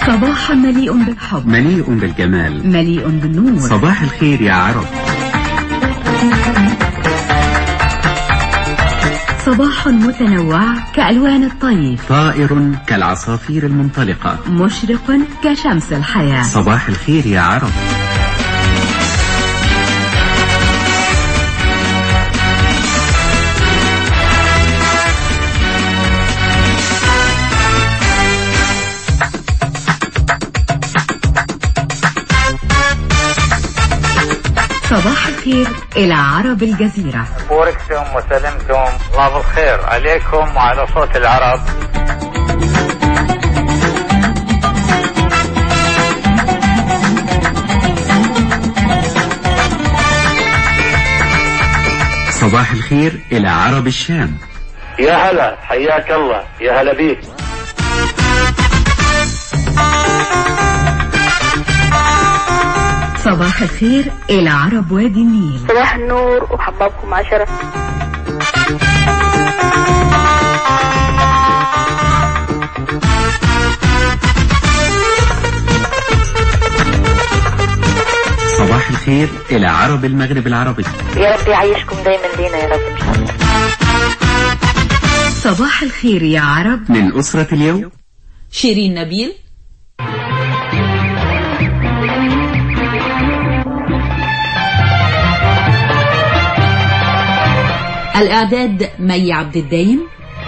صباح مليء بالحب مليء بالجمال مليء بالنور صباح الخير يا عرب صباح متنوع كألوان الطيف طائر كالعصافير المنطلقة مشرق كشمس الحياة صباح الخير يا عرب صباح الخير إلى عرب الجزيرة بوركتم وسلمتم الله بالخير عليكم وعلى صوت العرب صباح الخير إلى عرب الشام يا هلا حياك الله يا هلا بيك صباح الخير إلى عرب وادي النيل صباح النور وحبابكم عشرة صباح الخير إلى عرب المغرب العربي يا رب يعيشكم دايما لينا يا رب إن شاء الله صباح الخير يا عرب من أسرة اليوم شيرين نبيل الإعداد مي عبد الدايم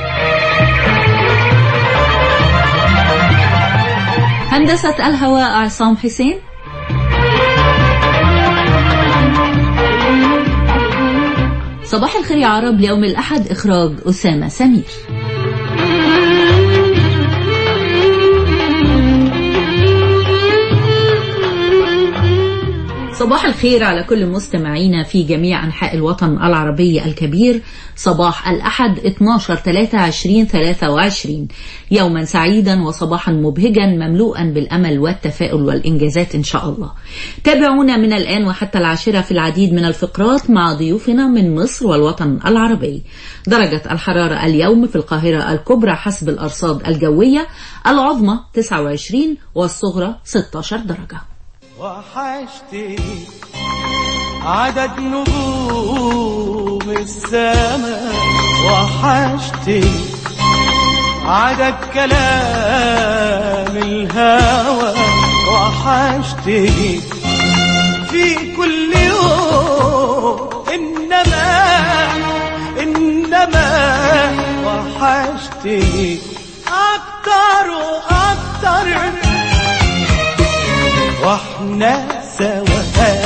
هندسة الهواء عصام حسين صباح الخير يا عرب ليوم الأحد إخراج أسامة سمير صباح الخير على كل مستمعينا في جميع أنحاء الوطن العربي الكبير صباح الأحد 12 23 23 يوما سعيدا وصباحا مبهجا مملوءا بالأمل والتفاؤل والإنجازات إن شاء الله تابعونا من الآن وحتى العاشرة في العديد من الفقرات مع ضيوفنا من مصر والوطن العربي درجة الحرارة اليوم في القاهرة الكبرى حسب الأرصاد الجوية العظمى 29 والصغرى 16 درجة وحشتي عدد نجوم السماء وحشتي عدد كلام الهوى وحشتي في كل يوم إنما إنما وحشتي أكتر وأكتر واحنا سوا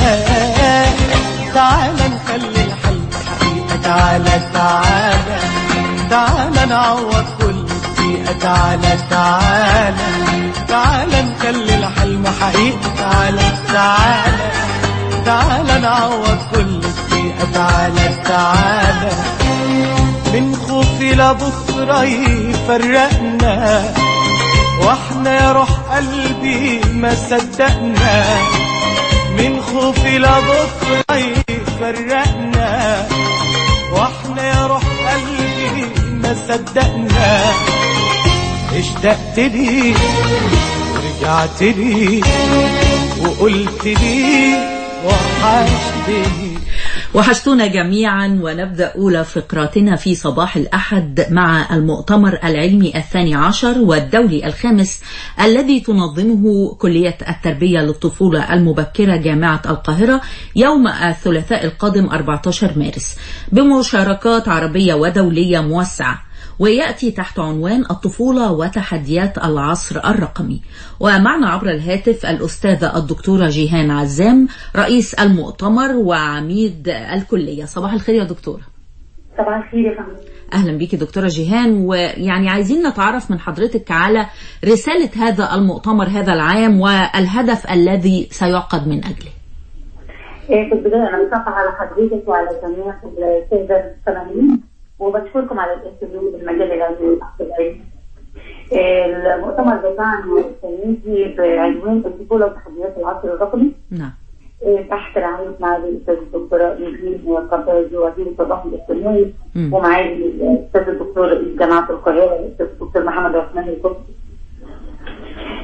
تعال نخلي الحلم حقيقة تعالى تعالى تعالى نعوض كل دقيقة تعالى تعالى تعالى نخلي الحلم حقيقة تعالى تعالى تعالى نعوض كل دقيقة تعالى تعالى من خوفي لبكرة يفرقنا واحنا يا روح قلبي ما صدقنا من خوفي لبكره يفرقنا واحنا يا روح قلبي ما صدقنا اشتقت لي رجعت لي وقلت لي وحشتني وحشتونا جميعا ونبدأ أولى فقراتنا في صباح الأحد مع المؤتمر العلمي الثاني عشر والدولي الخامس الذي تنظمه كلية التربية للطفولة المبكرة جامعة القاهرة يوم الثلاثاء القادم 14 مارس بمشاركات عربية ودولية موسعة ويأتي تحت عنوان الطفولة وتحديات العصر الرقمي ومعنا عبر الهاتف الأستاذة الدكتورة جيهان عزام رئيس المؤتمر وعميد الكلية صباح الخير يا دكتورة صباح الخير يا فندم أهلا بك دكتورة جيهان ويعني عايزين نتعرف من حضرتك على رسالة هذا المؤتمر هذا العام والهدف الذي سيعقد من أجله إيه، في البداية أنا بصفح على حضرتك وعلى جميع السادة المستمعين وبشكركم على الاهتمام بالمجال العلمي والبحث العلمي. إيه، المؤتمر بتاعنا السنة دي بعنوان الطفولة وتحديات العصر الرقمي نعم إيه، تحت رعاية معالي الأستاذ الدكتورة نجيب قباجي وزير التضامن الاجتماعي مم. ومعالي الأستاذ الدكتور رئيس جامعة القاهرة الأستاذ الدكتور محمد عثمان القدسي.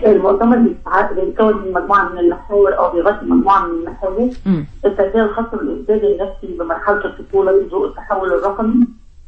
المؤتمر بيتع- بيتكون من مجموعه من المحاور او بيغطي مجموعه من المحاور مم. التربيه الخاصه بالاستاذ النفسي بمرحله الطفوله في ضوء التحول الرقمي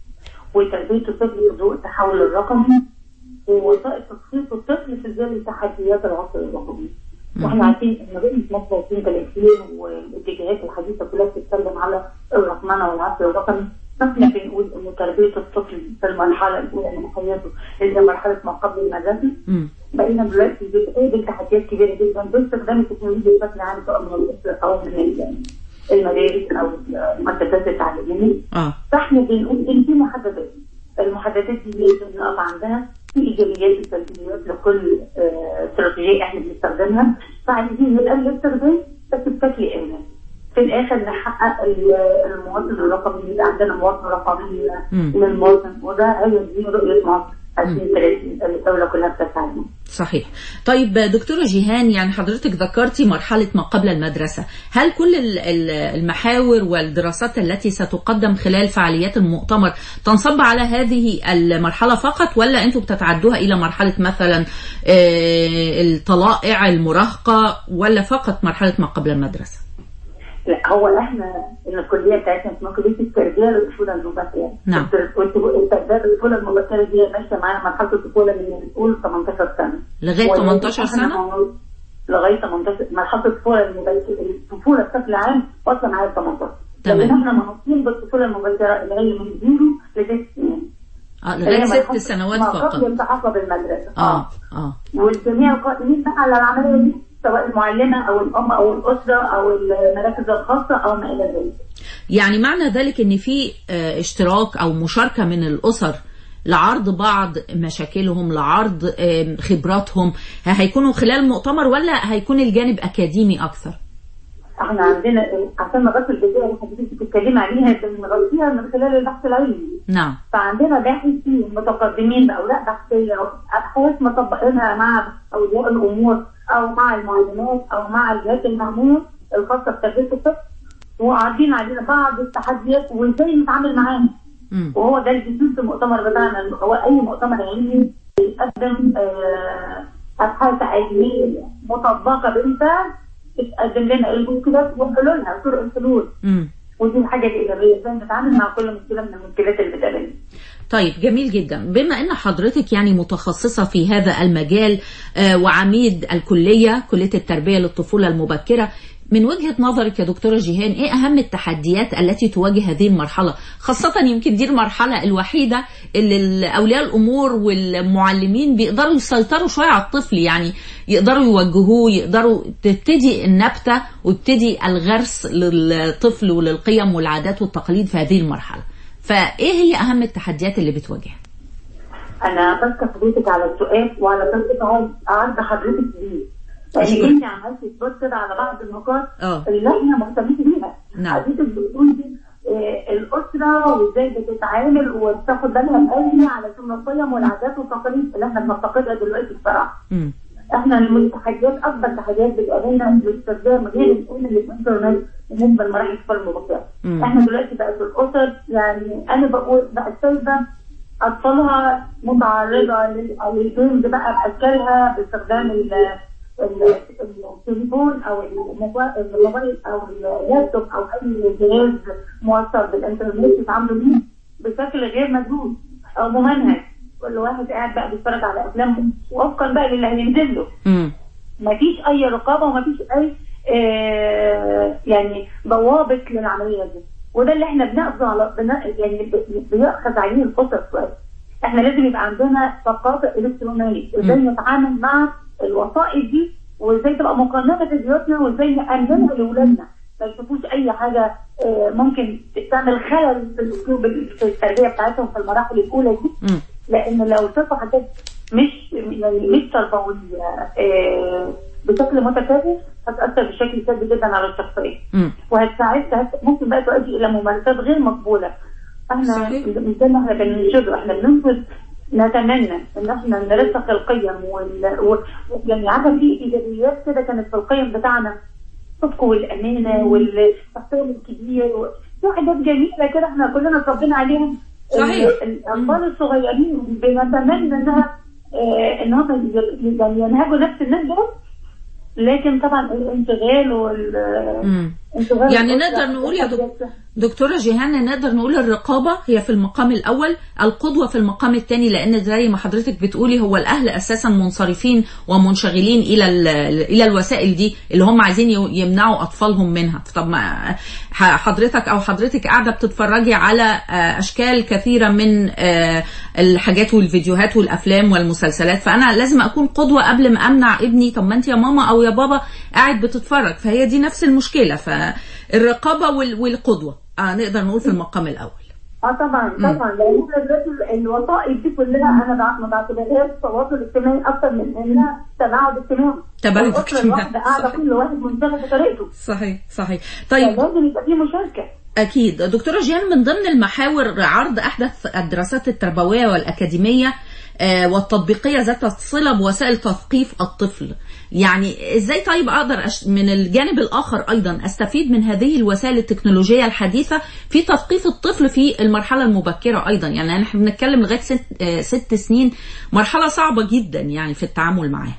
وتربيه الطفل في ضوء التحول الرقمي ووسائل تخطيط الطفل في ظل تحديات العصر الرقمي واحنا عارفين ان رؤيه مصر 2030 والاتجاهات الحديثه كلها بتتكلم على الرقمنه والعصر الرقمي احنا بنقول ان تربيه الطفل في المرحله الاولى من حياته اللي هي مرحله ما قبل المدرسه مم. بقينا دلوقتي بتقابل تحديات كبيره جدا باستخدام التكنولوجيا بشكل عام سواء من الاسره او من ال- المدارس او المؤسسات التعليميه اه فاحنا بنقول ان في محددات المحددات دي لازم نقف عندها في ايجابيات وسلبيات لكل آه، استراتيجيه احنا بنستخدمها فعايزين نقلل الاستخدام بس بشكل امن في الاخر نحقق ال- المواطن الرقمي يبقى عندنا مواطن رقمي مم. للمواطن وده هي دي رؤيه مصر 2030 اللي الدوله كلها بتسعى له. صحيح طيب دكتورة جيهان يعني حضرتك ذكرتي مرحلة ما قبل المدرسة هل كل ال- ال- المحاور والدراسات التي ستقدم خلال فعاليات المؤتمر تنصب على هذه المرحلة فقط ولا أنتم بتتعدوها إلى مرحلة مثلا آه، الطلائع المراهقة ولا فقط مرحلة ما قبل المدرسة لا هو احنا ان الكليه بتاعتنا اسمها كليه التربيه للطفوله المبكره نعم. والتربيه للطفوله المبكره دي ماشيه معانا مرحله الطفوله من نقول 18 سنه لغاية ولكن 18 إحنا سنة؟ موجود لغايه 18 مرحله الطفوله المبكره الطفوله بشكل عام واصله معايا 18 تمام. لان احنا منوطين بالطفوله المبكره اللي هي من زيرو لست سنين آه اللي لغاية هي ست مرحلة سنوات ما قبل فقط التحقق بالمدرسه آه آه والجميع القائمين بقى على العمليه دي سواء المعلمه او الام او الاسره او المراكز الخاصه او ما الى ذلك. يعني معنى ذلك ان في آه، اشتراك او مشاركة من الاسر لعرض بعض مشاكلهم لعرض آه، خبراتهم هيكونوا خلال المؤتمر ولا هيكون الجانب اكاديمي اكثر احنا عندنا عشان نغطي الجزئيه اللي حضرتك بتتكلمي عليها بنغطيها من خلال البحث العلمي نعم فعندنا باحثين متقدمين باوراق بحثيه او ابحاث مطبقينها مع اولياء الامور او مع المعلمات او مع الجهات المعنيه الخاصه بتربيه الطفل وقاعدين علينا بعض التحديات وازاي نتعامل معاها مم. وهو ده الجديد في المؤتمر بتاعنا إن هو اي مؤتمر علمي بيقدم آه، ابحاث علميه مطبقه بالفعل بتقدم لنا المشكلات وحلولها طرق الحلول مم. ودي الحاجه الايجابيه ازاي نتعامل مع كل مشكله من المشكلات اللي بتقابلنا طيب جميل جدا بما ان حضرتك يعني متخصصة في هذا المجال آه، وعميد الكلية كلية التربية للطفولة المبكرة من وجهة نظرك يا دكتورة جيهان ايه اهم التحديات التي تواجه هذه المرحلة خاصة يمكن دي المرحلة الوحيدة اللي ال- اولياء الامور والمعلمين بيقدروا يسيطروا شوية على الطفل يعني يقدروا يوجهوه يقدروا تبتدي النبتة ويبتدي الغرس للطفل وللقيم والعادات والتقاليد في هذه المرحلة فايه هي اهم التحديات اللي بتواجهها انا بشكر حضرتك على السؤال وعلى ترتيب عرض عرض حضرتك ليه أشكرك. لان انت عملتي تبص كده على بعض النقاط اه اللي احنا مهتمين بيها نعم. حضرتك بتقولي آه، الاسره وازاي بتتعامل وبتاخد بالها قوي علشان القيم والعادات والتقاليد اللي احنا بنفتقدها دلوقتي بصراحه مم. احنا التحديات اكبر تحديات بتقابلنا باستخدام غير الام الانترنت بالنسبه لمراحل الطفوله المبكره. مم. احنا دلوقتي بقت الاسر يعني انا بقول بقت سايبه اطفالها متعرضه لل- للجيمز بقى باشكالها باستخدام ال- ال- التليفون او الموبا- الموبايل او اللابتوب او اي جهاز موصل بالانترنت يتعاملوا بيه بشكل غير مدروس او ممنهج كل واحد قاعد بقى بيتفرج على افلام وفقا بقى للي هينزل له مم. مفيش اي رقابه ومفيش اي آه يعني ضوابط للعمليه دي وده اللي احنا بناخذه على بنا يعني ب- بيأخذ عليه الاسر شويه احنا لازم يبقى عندنا ثقافه الكترونيه ازاي نتعامل مع الوسائط دي وازاي تبقى مقننه في بيوتنا وازاي نأمنها لاولادنا ما يشوفوش اي حاجه آه، ممكن تعمل خلل في الاسلوب في التربيه بتاعتهم في المراحل الاولى دي مم. لان لو شافوا حاجات مش يعني مش تربويه آه، بشكل متكرر هتاثر بشكل سلبي جدا على الشخصيه مم. وهتساعدها ممكن بقى تؤدي الى ممارسات غير مقبوله احنا صحيح. مش ده اللي احنا بننشده احنا بننشد نتمنى ان احنا نرسخ القيم وال... و... يعني عارفه في ايجابيات كده كانت في القيم بتاعنا الصدق والامانه والاحترام الكبير و... في حاجات جميله كده احنا كلنا اتربينا عليها صحيح. ال- الاطفال الصغيرين بنتمنى انها آه، ان هم ي- يعني ينهجوا نفس الناس دول لكن طبعا الانشغال وال مم. انشغال يعني الأسرة نقدر نقول يا دك- والحاجات- دكتورة جيهان نقدر نقول الرقابة هي في المقام الأول القدوة في المقام الثاني لأن زي ما حضرتك بتقولي هو الأهل أساسا منصرفين ومنشغلين إلى ال- إلى الوسائل دي اللي هم عايزين ي- يمنعوا أطفالهم منها طب ما ح- حضرتك أو حضرتك قاعدة بتتفرجي على آه، أشكال كثيرة من آه، الحاجات والفيديوهات والأفلام والمسلسلات فأنا لازم أكون قدوة قبل ما أمنع ابني طب ما أنت يا ماما أو يا بابا قاعد بتتفرج فهي دي نفس المشكلة فالرقابة وال- والقدوة آه نقدر نقول في المقام الأول اه طبعا طبعا لان احنا دلوقتي الوسائط دي كلها انا بع- ما بعتبرهاش تواصل اجتماعي اكتر من انها تباعد اجتماعي تباعد الأسرة اجتماعي، الواحدة قاعده صحيح. كل واحد منشغل بطريقته صحيح صحيح طيب لازم يبقى في مشاركه أكيد دكتورة جيان من ضمن المحاور عرض أحدث الدراسات التربوية والأكاديمية آه، والتطبيقية ذات الصلة بوسائل تثقيف الطفل يعني ازاي طيب اقدر أش... من الجانب الاخر ايضا استفيد من هذه الوسائل التكنولوجيه الحديثه في تثقيف الطفل في المرحله المبكره ايضا يعني احنا بنتكلم لغايه ست, آه، ست سنين مرحله صعبه جدا يعني في التعامل معاه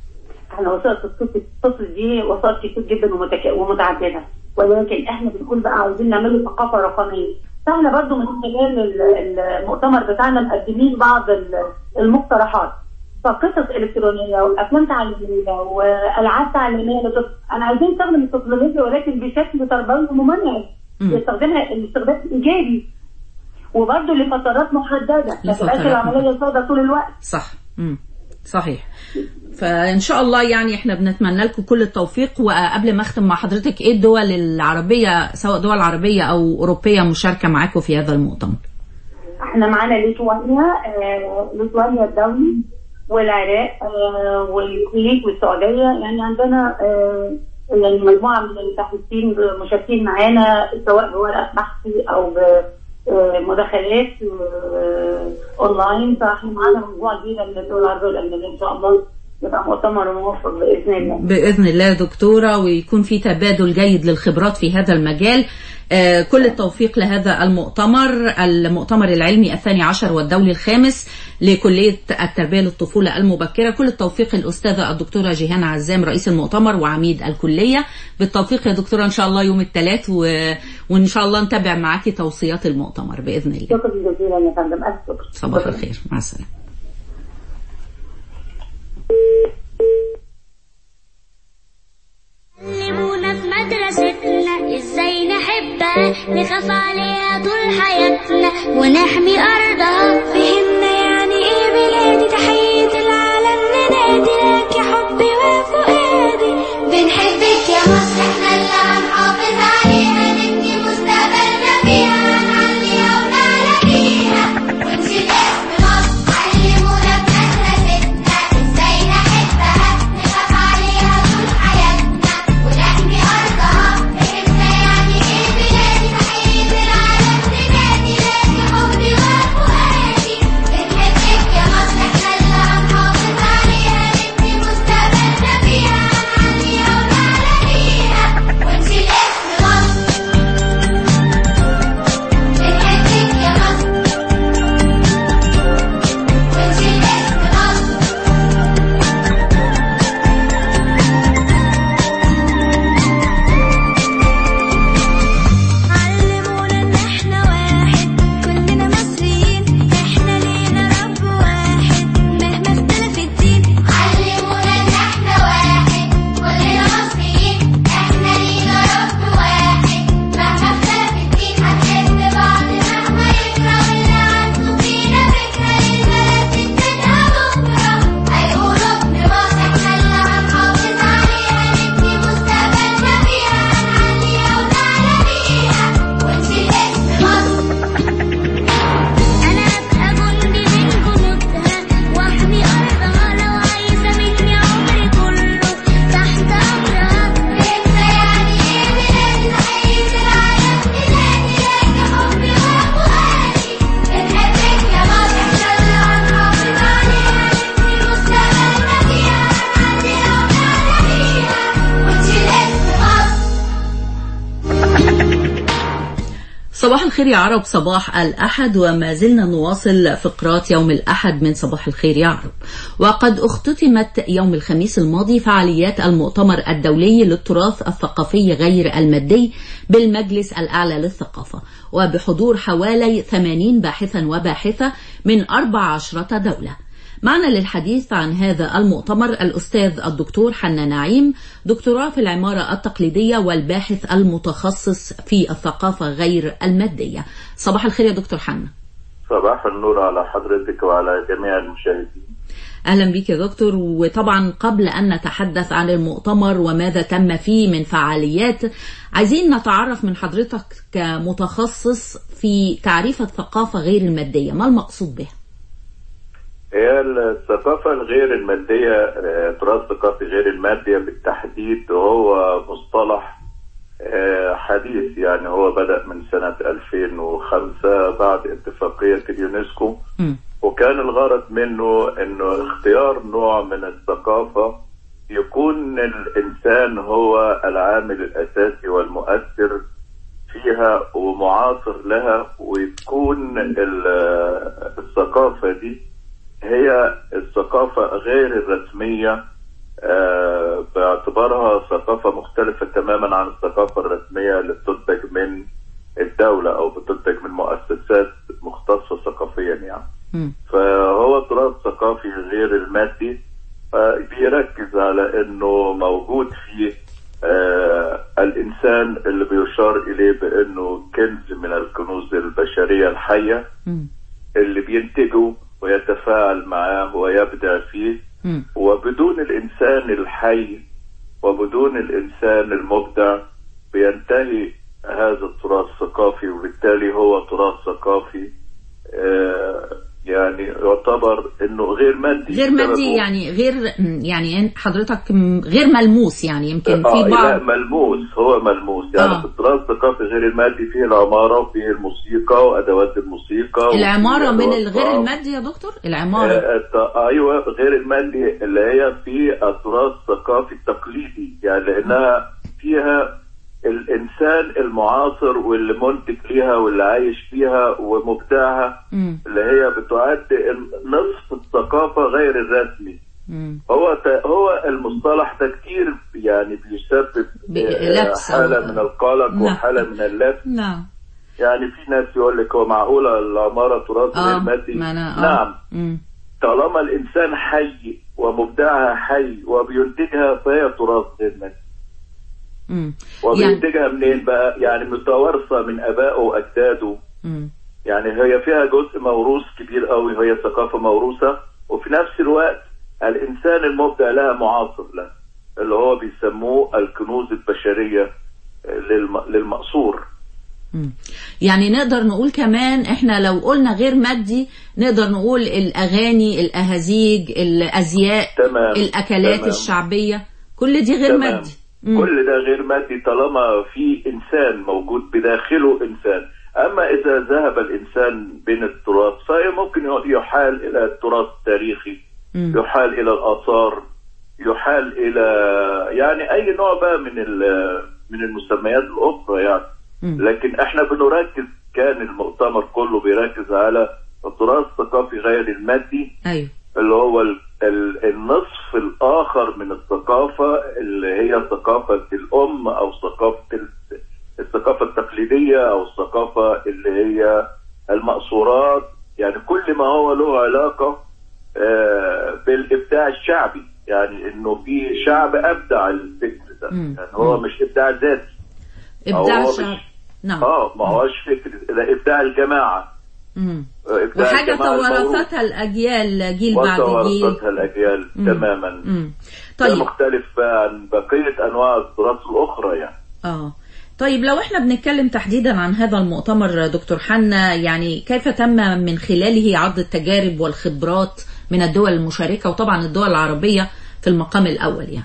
احنا وسائل تثقيف الطفل دي وسائل كتير جدا ومتك... ومتعدده ولكن احنا بنقول بقى عاوزين نعمل ثقافه رقميه فاحنا برضو من خلال ال- المؤتمر بتاعنا مقدمين بعض ال- المقترحات فقصص الكترونيه وافلام تعليميه والعاب تعليميه للطفل انا عايزين نستخدم التكنولوجيا ولكن بشكل تربوي ممنهج مم. يستخدمها الاستخدام ايجابي وبرضه لفترات محدده ما تبقاش لفترات العمليه سوداء طول الوقت صح مم. صحيح فان شاء الله يعني احنا بنتمنى لكم كل التوفيق وقبل ما اختم مع حضرتك ايه الدول العربيه سواء دول عربيه او اوروبيه مشاركه معاكم في هذا المؤتمر احنا معانا ليتوانيا آه ليتوانيا الدولي والعراق آه والكويت والسعوديه يعني عندنا آه يعني مجموعه من المتحدثين مشاركين معانا سواء بورق بحثي او بمداخلات آه اونلاين فاحنا معانا مجموعه كبيره من الدول العربيه والاجنبيه ان شاء الله يبقى مؤتمر موفق باذن الله. باذن الله يا دكتوره ويكون في تبادل جيد للخبرات في هذا المجال آه، كل التوفيق لهذا المؤتمر المؤتمر العلمي الثاني عشر والدولي الخامس لكلية التربية للطفولة المبكرة كل التوفيق الأستاذة الدكتورة جيهان عزام رئيس المؤتمر وعميد الكلية بالتوفيق يا دكتورة إن شاء الله يوم الثلاث و... وإن شاء الله نتابع معاكي توصيات المؤتمر بإذن الله شكرا جزيلا يا فندم الف شكر. صباح شكراً. الخير مع السلامة علمونا في مدرستنا ازاي نحبها نخاف عليها طول حياتنا ونحمي ارضها فهمنا يعني ايه بلادي تحية العالم ننادي لك يا حبي وفؤادي بنحبك يا مصر احنا اللي هنحافظ عليها نبني مستقبلنا فيها هنعليها ونعلى بيها ونشيل اسم مصر علمونا في مدرستنا ازاي نحبها نخاف عليها طول حياتنا ونحمي ارضها فهمنا يعني ايه بلادي تحية العالم ننادي لك يا حبي وفؤادي بنحبك يا مصر احنا اللي هنحافظ عليها نبني الخير يا عرب صباح الأحد وما زلنا نواصل فقرات يوم الأحد من صباح الخير يا عرب وقد اختتمت يوم الخميس الماضي فعاليات المؤتمر الدولي للتراث الثقافي غير المادي بالمجلس الأعلى للثقافة وبحضور حوالي 80 باحثا وباحثة من 14 دولة معنا للحديث عن هذا المؤتمر الأستاذ الدكتور حنا نعيم دكتوراه في العمارة التقليدية والباحث المتخصص في الثقافة غير المادية صباح الخير يا دكتور حنا صباح النور على حضرتك وعلى جميع المشاهدين أهلا بك يا دكتور وطبعا قبل أن نتحدث عن المؤتمر وماذا تم فيه من فعاليات عايزين نتعرف من حضرتك كمتخصص في تعريف الثقافة غير المادية ما المقصود بها؟ هي الثقافة الغير المادية آه، تراث ثقافي غير المادية بالتحديد هو مصطلح آه، حديث يعني هو بدأ من سنة 2005 بعد اتفاقية اليونسكو م. وكان الغرض منه انه اختيار نوع من الثقافة يكون الانسان هو العامل الاساسي والمؤثر فيها ومعاصر لها وتكون ال- الثقافة دي هي الثقافة غير الرسمية آه، باعتبارها ثقافة مختلفة تماما عن الثقافة الرسمية اللي بتنتج من الدولة أو بتنتج من مؤسسات مختصة ثقافيا يعني مم. فهو تراث ثقافي غير المادي آه، بيركز على انه موجود فيه آه الانسان اللي بيشار اليه بانه كنز من الكنوز البشريه الحيه مم. اللي بينتجه ويتفاعل معاه ويبدع فيه مم. وبدون الانسان الحي وبدون الانسان المبدع بينتهي هذا التراث الثقافي وبالتالي هو تراث ثقافي آه يعني يعتبر انه غير مادي غير مادي بسببه- يعني غير يعني حضرتك م- غير ملموس يعني يمكن آه في لا بعض ملموس هو ملموس يعني آه. في التراث الثقافي غير المادي فيه العمارة وفيه الموسيقى وأدوات الموسيقى وفيه العمارة من أدوات الغير الطعام. المادي يا دكتور العمارة آه، الت- ايوه غير المادي اللي هي في التراث الثقافي التقليدي يعني لانها فيها الانسان المعاصر واللي منتج ليها واللي عايش فيها ومبدعها مم. اللي هي بتعد نصف الثقافه غير الرسمي مم. هو ت- هو المصطلح ده كتير يعني بيسبب ب- آه، لبس أو- حاله من القلق نعم. وحاله من اللبس نعم يعني في ناس يقول لك هو معقوله العماره تراث غير اه مادي ما انا آه. نعم مم. طالما الانسان حي ومبدعها حي وبينتجها فهي تراث غير مادي مم. يعني وبينتجها منين بقى؟ يعني متوارثه من ابائه واجداده مم. يعني هي فيها جزء موروث كبير قوي وهي ثقافه موروثه وفي نفس الوقت الانسان المبدع لها معاصر له اللي هو بيسموه الكنوز البشريه للم... للمقصور مم. يعني نقدر نقول كمان احنا لو قلنا غير مادي نقدر نقول الاغاني الاهازيج الازياء تمام الاكلات تمام. الشعبيه كل دي غير تمام. مادي مم. كل ده غير مادي طالما في انسان موجود بداخله انسان اما اذا ذهب الانسان بين التراث فهي ممكن يحال الى التراث التاريخي مم. يحال الى الاثار يحال الى يعني اي نوع بقى من ال- من المسميات الاخرى يعني مم. لكن احنا بنركز كان المؤتمر كله بيركز على التراث الثقافي غير المادي ايوه اللي هو ال- ال- النصف الآخر من الثقافة اللي هي ثقافة الأم أو ثقافة ال- الثقافة التقليدية أو الثقافة اللي هي المأثورات يعني كل ما هو له علاقة آه، بالإبداع الشعبي يعني إنه في شعب أبدع الفكر ده مم. يعني هو مش إبداع ذاتي ابداع هو الشعب مش- نعم اه ما هوش فكر ده إبداع الجماعة مم. إبداع وحاجه الجماعة الموروث. توارثتها الاجيال جيل بعد جيل وتوارثتها الأجيال مم. تماما مم. ده طيب مختلف بقى عن بقية أنواع التراث الأخرى يعني اه طيب لو احنا بنتكلم تحديدا عن هذا المؤتمر دكتور حنا يعني كيف تم من خلاله عرض التجارب والخبرات من الدول المشاركة وطبعا الدول العربية في المقام الأول يعني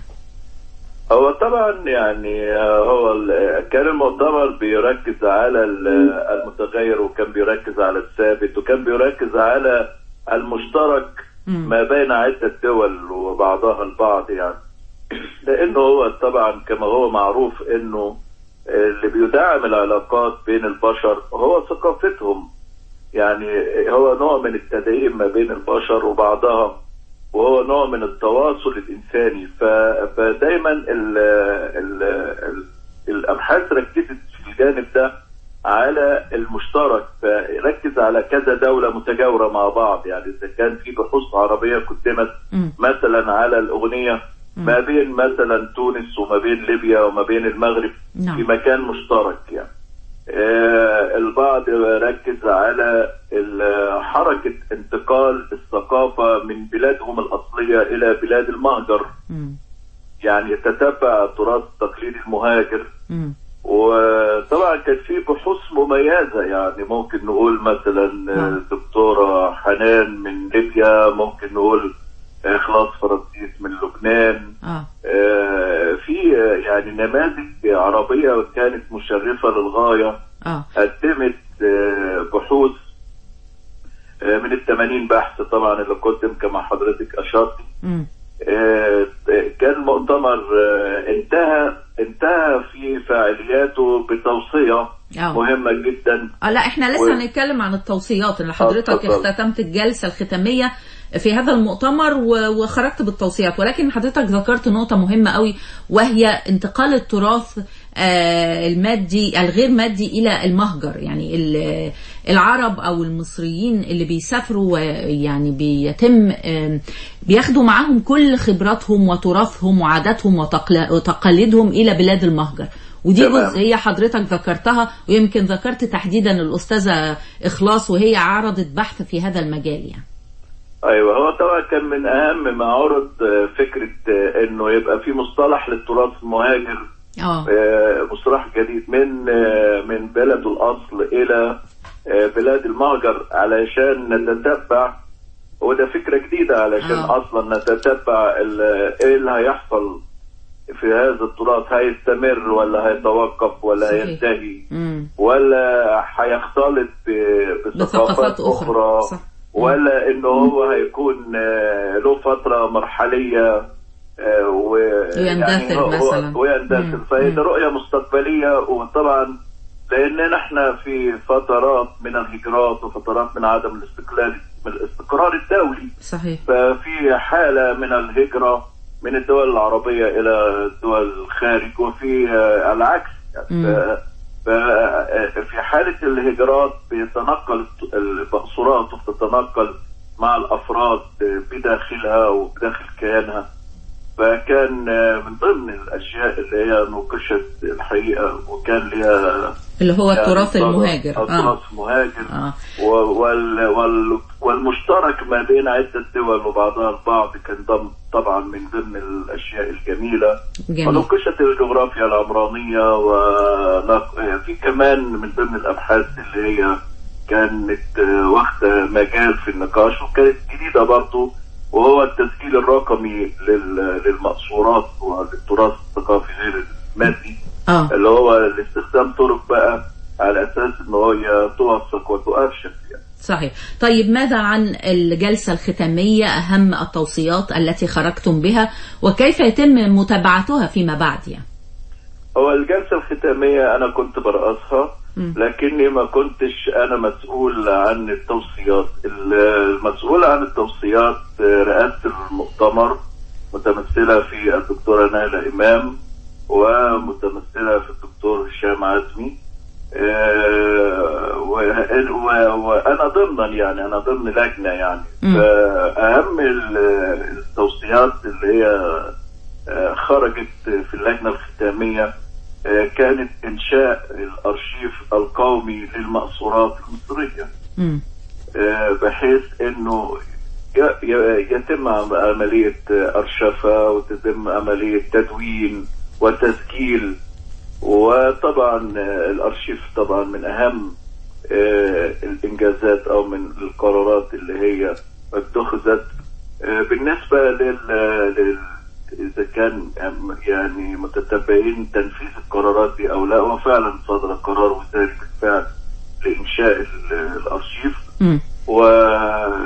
هو طبعا يعني آه، هو ال- كان المؤتمر بيركز على ال- المتغير وكان بيركز على الثابت وكان بيركز على المشترك مم. ما بين عدة دول وبعضها البعض يعني لأنه هو طبعا كما هو معروف أنه اللي بيدعم العلاقات بين البشر هو ثقافتهم يعني هو نوع من التدعيم ما بين البشر وبعضها وهو نوع من التواصل الإنساني ف- فدايما ال ال ال الأبحاث ركزت في الجانب ده على المشترك فركز على كذا دولة متجاورة مع بعض يعني إذا كان في بحوث عربية قدمت مم. مثلا على الأغنية ما بين مثلا تونس وما بين ليبيا وما بين المغرب نعم. في مكان مشترك يعني آه، البعض ركز على ال- حركة انتقال الثقافة من بلادهم الأصلية إلى بلاد المهجر مم. يعني يتتبع التراث التقليدي المهاجر مم. وطبعا كان في بحوث مميزة يعني ممكن نقول مثلا نعم. دكتورة حنان من ليبيا ممكن نقول إخلاص فرانسيس من لبنان اه آه، في آه، يعني نماذج عربية كانت مشرفة للغاية اه قدمت آه، بحوث آه، من الثمانين بحث طبعا اللي قدم كما حضرتك أشرت مم. آه، كان مؤتمر آه، انتهى انتهى في فعالياته بتوصية اه مهمة جدا اه لا احنا لسه و- هنتكلم عن التوصيات اللي حضرتك اتفضل. اختتمت الجلسة الختامية في هذا المؤتمر و- وخرجت بالتوصيات ولكن حضرتك ذكرت نقطة مهمة قوي وهي انتقال التراث آه، المادي الغير مادي إلى المهجر يعني ال- العرب أو المصريين اللي بيسافروا ويعني بيتم آم، بياخدوا معاهم كل خبراتهم وتراثهم وعاداتهم وتقل- وتقاليدهم إلى بلاد المهجر ودي تمام. جزئية حضرتك ذكرتها ويمكن ذكرت تحديدا الأستاذة إخلاص وهي عرضت بحث في هذا المجال يعني ايوه هو طبعا كان من اهم ما عرض آه، فكرة آه، انه يبقى في مصطلح للتراث المهاجر اه آه، مصطلح جديد من آه، من بلد الاصل الى آه، بلاد المهجر علشان نتتبع وده فكرة جديدة علشان آه. اصلا نتتبع ال- ايه اللي هيحصل في هذا التراث هيستمر ولا هيتوقف ولا صحيح. هينتهي امم ولا هيختلط ب- بثقافات بثقافات أخرى. أخرى صح. ولا إنه هو هيكون آه، له فترة مرحلية آه، و ويندثر هو- مثلاً. ويندثر مم. فهي مم. رؤية مستقبلية وطبعا لأننا احنا في فترات من الهجرات وفترات من عدم الاستقلال من الاستقرار الدولي صحيح ففي حالة من الهجرة من الدول العربية إلى دول الخارج وفي آه، العكس مم. ف- ف- آه، في حالة الهجرات بيتنقل الت- المقصورات وبتتنقل مع الأفراد آه، بداخلها وبداخل كيانها فكان آه، من ضمن الأشياء اللي هي نوقشت الحقيقة وكان لها اللي هو يعني التراث المهاجر التراث اه المهاجر اه و- وال وال والمشترك ما بين عدة دول وبعضها البعض كان ضم طبعا من ضمن الأشياء الجميلة جميل ونقشت الجغرافيا العمرانية وفي كمان من ضمن الأبحاث اللي هي كانت آه، واخدة مجال في النقاش وكانت جديدة برضو وهو التسجيل الرقمي لل- للمقصورات وللتراث الثقافي غير المادي اه اللي هو الاستخدام طرق بقى على اساس ان هي توثق وتؤرشف يعني. صحيح طيب ماذا عن الجلسة الختامية أهم التوصيات التي خرجتم بها وكيف يتم متابعتها فيما بعد يعني هو الجلسه الختاميه انا كنت برأسها مم. لكني ما كنتش انا مسؤول عن التوصيات المسؤول عن التوصيات رئاسه المؤتمر متمثله في الدكتوره نهله امام ومتمثله في الدكتور هشام عزمي آه، و- و- وانا ضمنا يعني انا ضمن لجنه يعني مم. فاهم ال- التوصيات اللي هي آه، خرجت في اللجنه الختاميه آه، كانت انشاء الارشيف القومي للمأثورات المصريه مم. آه، بحيث انه ي- ي- يتم عملية أرشفة وتتم عملية تدوين وتسجيل وطبعا آه، الأرشيف طبعا من أهم آه، الإنجازات أو من القرارات اللي هي اتخذت آه، بالنسبة لل, لل إذا كان يعني متتبعين تنفيذ القرارات دي أو لا وفعلا صدر قرار وزاري بالفعل لإنشاء ال- الأرشيف مم.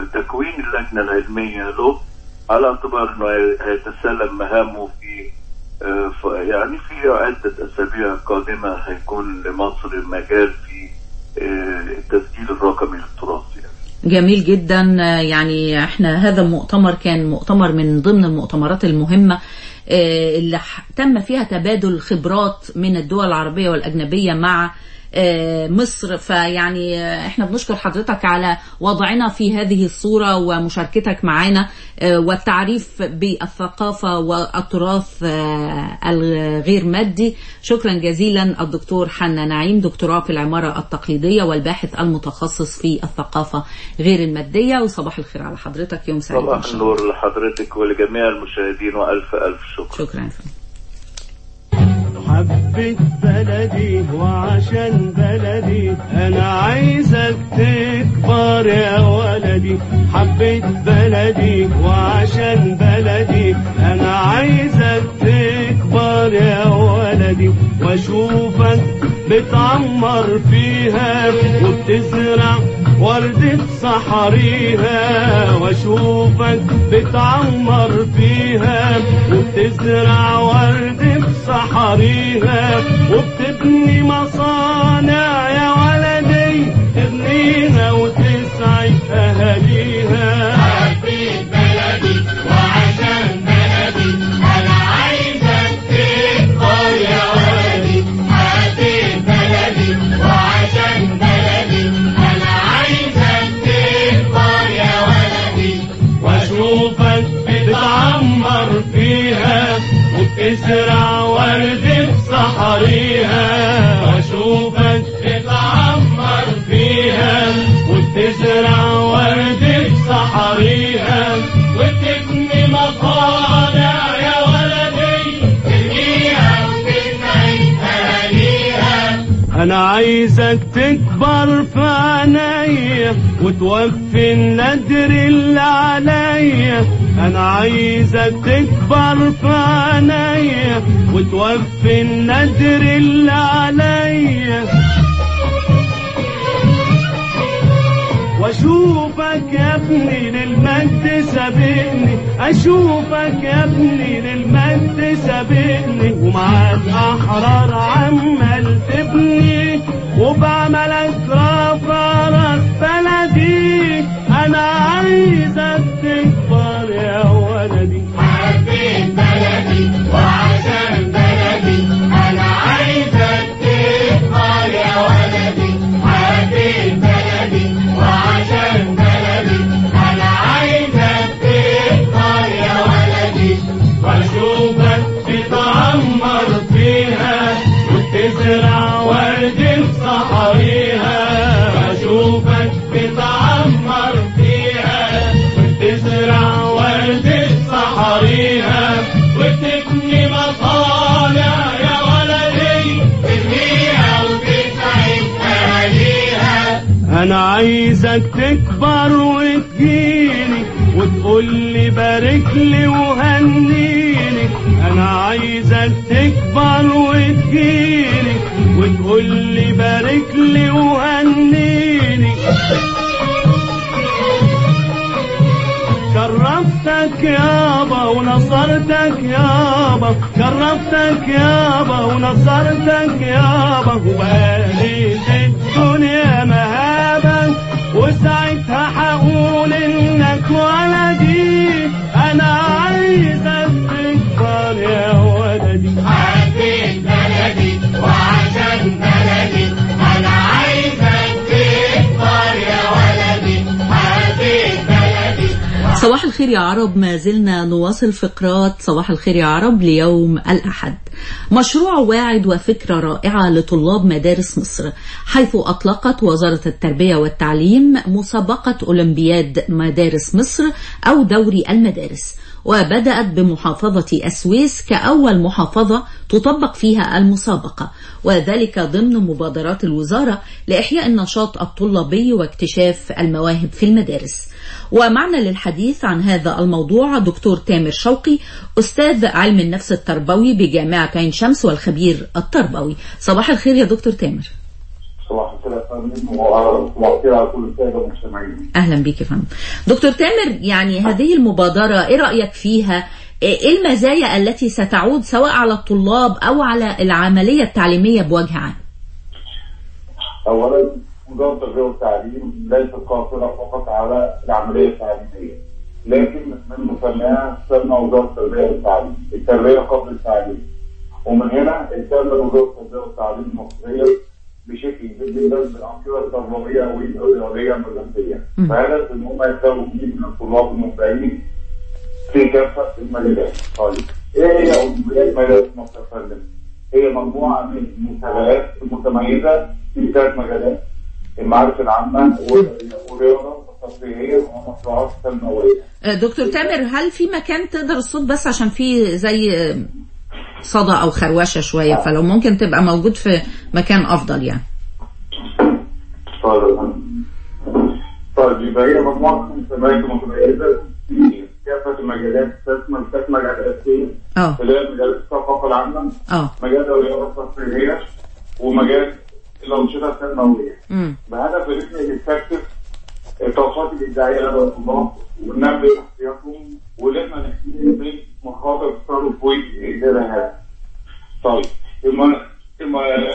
وتكوين اللجنة العلمية له على اعتبار انه هيتسلم مهامه في آه، ف- يعني في عدة أسابيع قادمة هيكون لمصر مجال في آه، التسجيل الرقمي للتراث يعني. جميل جدا آه، يعني احنا هذا المؤتمر كان مؤتمر من ضمن المؤتمرات المهمة آه، اللي ح- تم فيها تبادل خبرات من الدول العربية والأجنبية مع آه، مصر فيعني آه، احنا بنشكر حضرتك على وضعنا في هذه الصورة ومشاركتك معنا آه، والتعريف بالثقافة والتراث آه، الغير مادي شكرا جزيلا الدكتور حنا نعيم دكتوراه في العمارة التقليدية والباحث المتخصص في الثقافة غير المادية وصباح الخير على حضرتك يوم سعيد إن صباح شاء الله. النور لحضرتك ولجميع المشاهدين وألف ألف شكر شكرا يا فندم. حبيت بلدي وعشان بلدي انا عايزك تكبر يا ولدي حبيت بلدي وعشان بلدي انا عايزك تكبر يا ولدي واشوفك بتعمر فيها وبتزرع وردة صحريها واشوفك بتعمر فيها وبتزرع وردة صحريها وبتبني مصانع يا ولدي تبنيها وتسعد اهاليها حبيت بلدي وعشان بلدي انا عايزك تكبر يا ولدي حبيت بلدي وعشان بلدي انا عايزك تكبر يا ولدي واشوفك بتعمر فيها وبتزرع ورد في صحريها واشوفك بتعمر فيها وبتزرع ورد في صحريها وتبني مصانع يا ولدي تبنيها وتسعد اهاليها انا عايزك تكبر في عينيا وتوفي الندر اللي عليا انا عايزك تكبر في عينيا وتوفي الندر اللي عليا واشوفك يا ابني للمجد سابقني اشوفك يا ابني للمجد سابقني ومعاك احرار عمال تبني وبعملك رافع راس بلدي انا عايزك تكبر يا ولدي حبيت بلدي وعشان بلدي انا عايزك تكبر يا ولدي حبيت بلدي وعشان بلدي انا عايزك تكبر يا ولدي واشوفك بتعمر فيها وتزرع ورد في صحريها واشوفك بتعمر فيها وتزرع ورد في صحريها وتبني مصانع يا ولدي تبنيها وتسعد اهاليها انا عايزك تكبر وتجيني وتقول لي بارك لي وهنيني انا عايزك تكبر وتجيني وتقول لي بارك لي وهنيني شرفتك يابا ونصرتك يابا شرفتك يابا ونصرتك يابا وبقيت الدنيا مهابا وساعتها هقول انك ولدي انا عايزك تكبر يا ولدي حبيت بلدي وعشان بلدي انا عايزك تكبر يا ولدي حبيت بلدي صباح الخير يا عرب ما زلنا نواصل فقرات صباح الخير يا عرب ليوم الأحد مشروع واعد وفكرة رائعة لطلاب مدارس مصر حيث أطلقت وزارة التربية والتعليم مسابقة أولمبياد مدارس مصر أو دوري المدارس وبدأت بمحافظة السويس كأول محافظة تطبق فيها المسابقة وذلك ضمن مبادرات الوزارة لإحياء النشاط الطلابي واكتشاف المواهب في المدارس ومعنا للحديث عن هذا الموضوع دكتور تامر شوقي أستاذ علم النفس التربوي بجامعة عين شمس والخبير التربوي صباح الخير يا دكتور تامر صباح الخير يا فندم وصباح الخير على كل الساده المستمعين. اهلا بيك يا فندم دكتور تامر يعني هذه المبادره ايه رايك فيها ايه المزايا التي ستعود سواء على الطلاب او على العملية التعليمية بوجه عام اولا وزاره التربيه والتعليم ليست قاصره فقط على العمليه التعليميه لكن من مسماها تسمى وزاره التربيه والتعليم التربيه قبل التعليم ومن هنا اهتمت وزاره التربيه والتعليم المصريه بشكل كبير جدا بالانشطه التربويه والرياضيه المدرسيه فهدف ان هم يختاروا جيل من الطلاب المبدعين في كافه المجالات طيب ايه هي اولويات مجالات مصر يا فندم؟ هي مجموعه من المسابقات المتميزه في ثلاث مجالات المعارف العامه والرياضه والترفيهيه والمشروعات التنمويه. آه، دكتور تامر هل في مكان تقدر الصوت بس عشان في زي آه، صدى او خروشه شويه فلو ممكن تبقى موجود في مكان افضل يعني طيب يا فندم. طيب يبقى هي مجموعه من المسابقات المتميزه في كافه المجالات تشمل ثلاث مجالات اساسيه اه اللي هي مجال الثقافه العامه اه مجال الرياضه الترفيهيه ومجال الانشطه التنمويه. امم بهدف ان احنا نستكشف الطاقات الابداعيه لدى الطلاب وننمي شخصياتهم واللي احنا نحكي من مخاطر التصرف والاداره هذا. طيب الم الم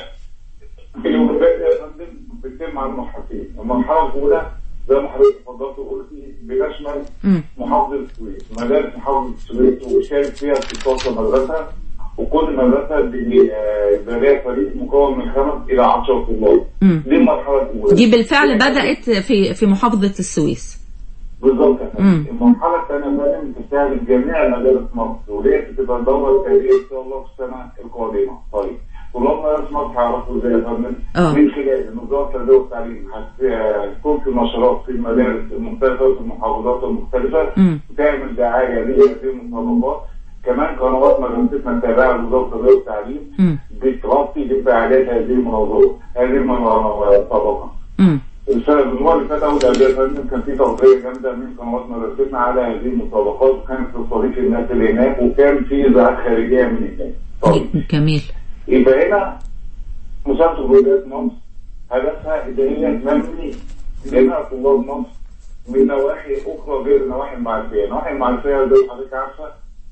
الوجبات يا فندم بتتم على مرحلتين، المرحله الاولى زي ما حضرتك اتفضلت وقلتي بتشمل امم محافظه السويس، مدارس محافظه السويس وشارك فيها 16 مدرسه وكل مدرسه بي- آه، بيبقى ليها فريق مكون من خمس الى 10 طلاب. امم دي المرحله الاولى. دي بالفعل بدأت في في محافظة السويس بالظبط يا مم. فندم. المرحله الثانيه فعلا بتستهدف جميع مدارس مصر ودي بتبقى الدوره التاليه ان شاء الله في السنه القادمه. طيب طلاب مدارس مصر هيعرفوا ازاي يا فندم؟ آه. من خلال ان وزاره التربيه والتعليم هتكون في نشرات في المدارس المختلفه في المحافظات المختلفه امم تعمل دعايه لهذه المسابقات كمان قنوات مدرستنا التابعه لوزاره التربيه والتعليم امم بتغطي بفعاليات هذه المنظمه هذه المسابقه. امم السنة الأسبوع اللي فات أول أجازة فندم كان في تغطية جامدة من قنوات مدرستنا على هذه المسابقات وكانت تستضيف الناس اللي هناك وكان في إذاعات خارجية من هناك. طيب جميل يبقى هنا مسابقة رواد مصر هدفها إن هي تنمي جميع طلاب مصر من نواحي أخرى غير النواحي المعرفية، النواحي المعرفية زي ما حضرتك عارفة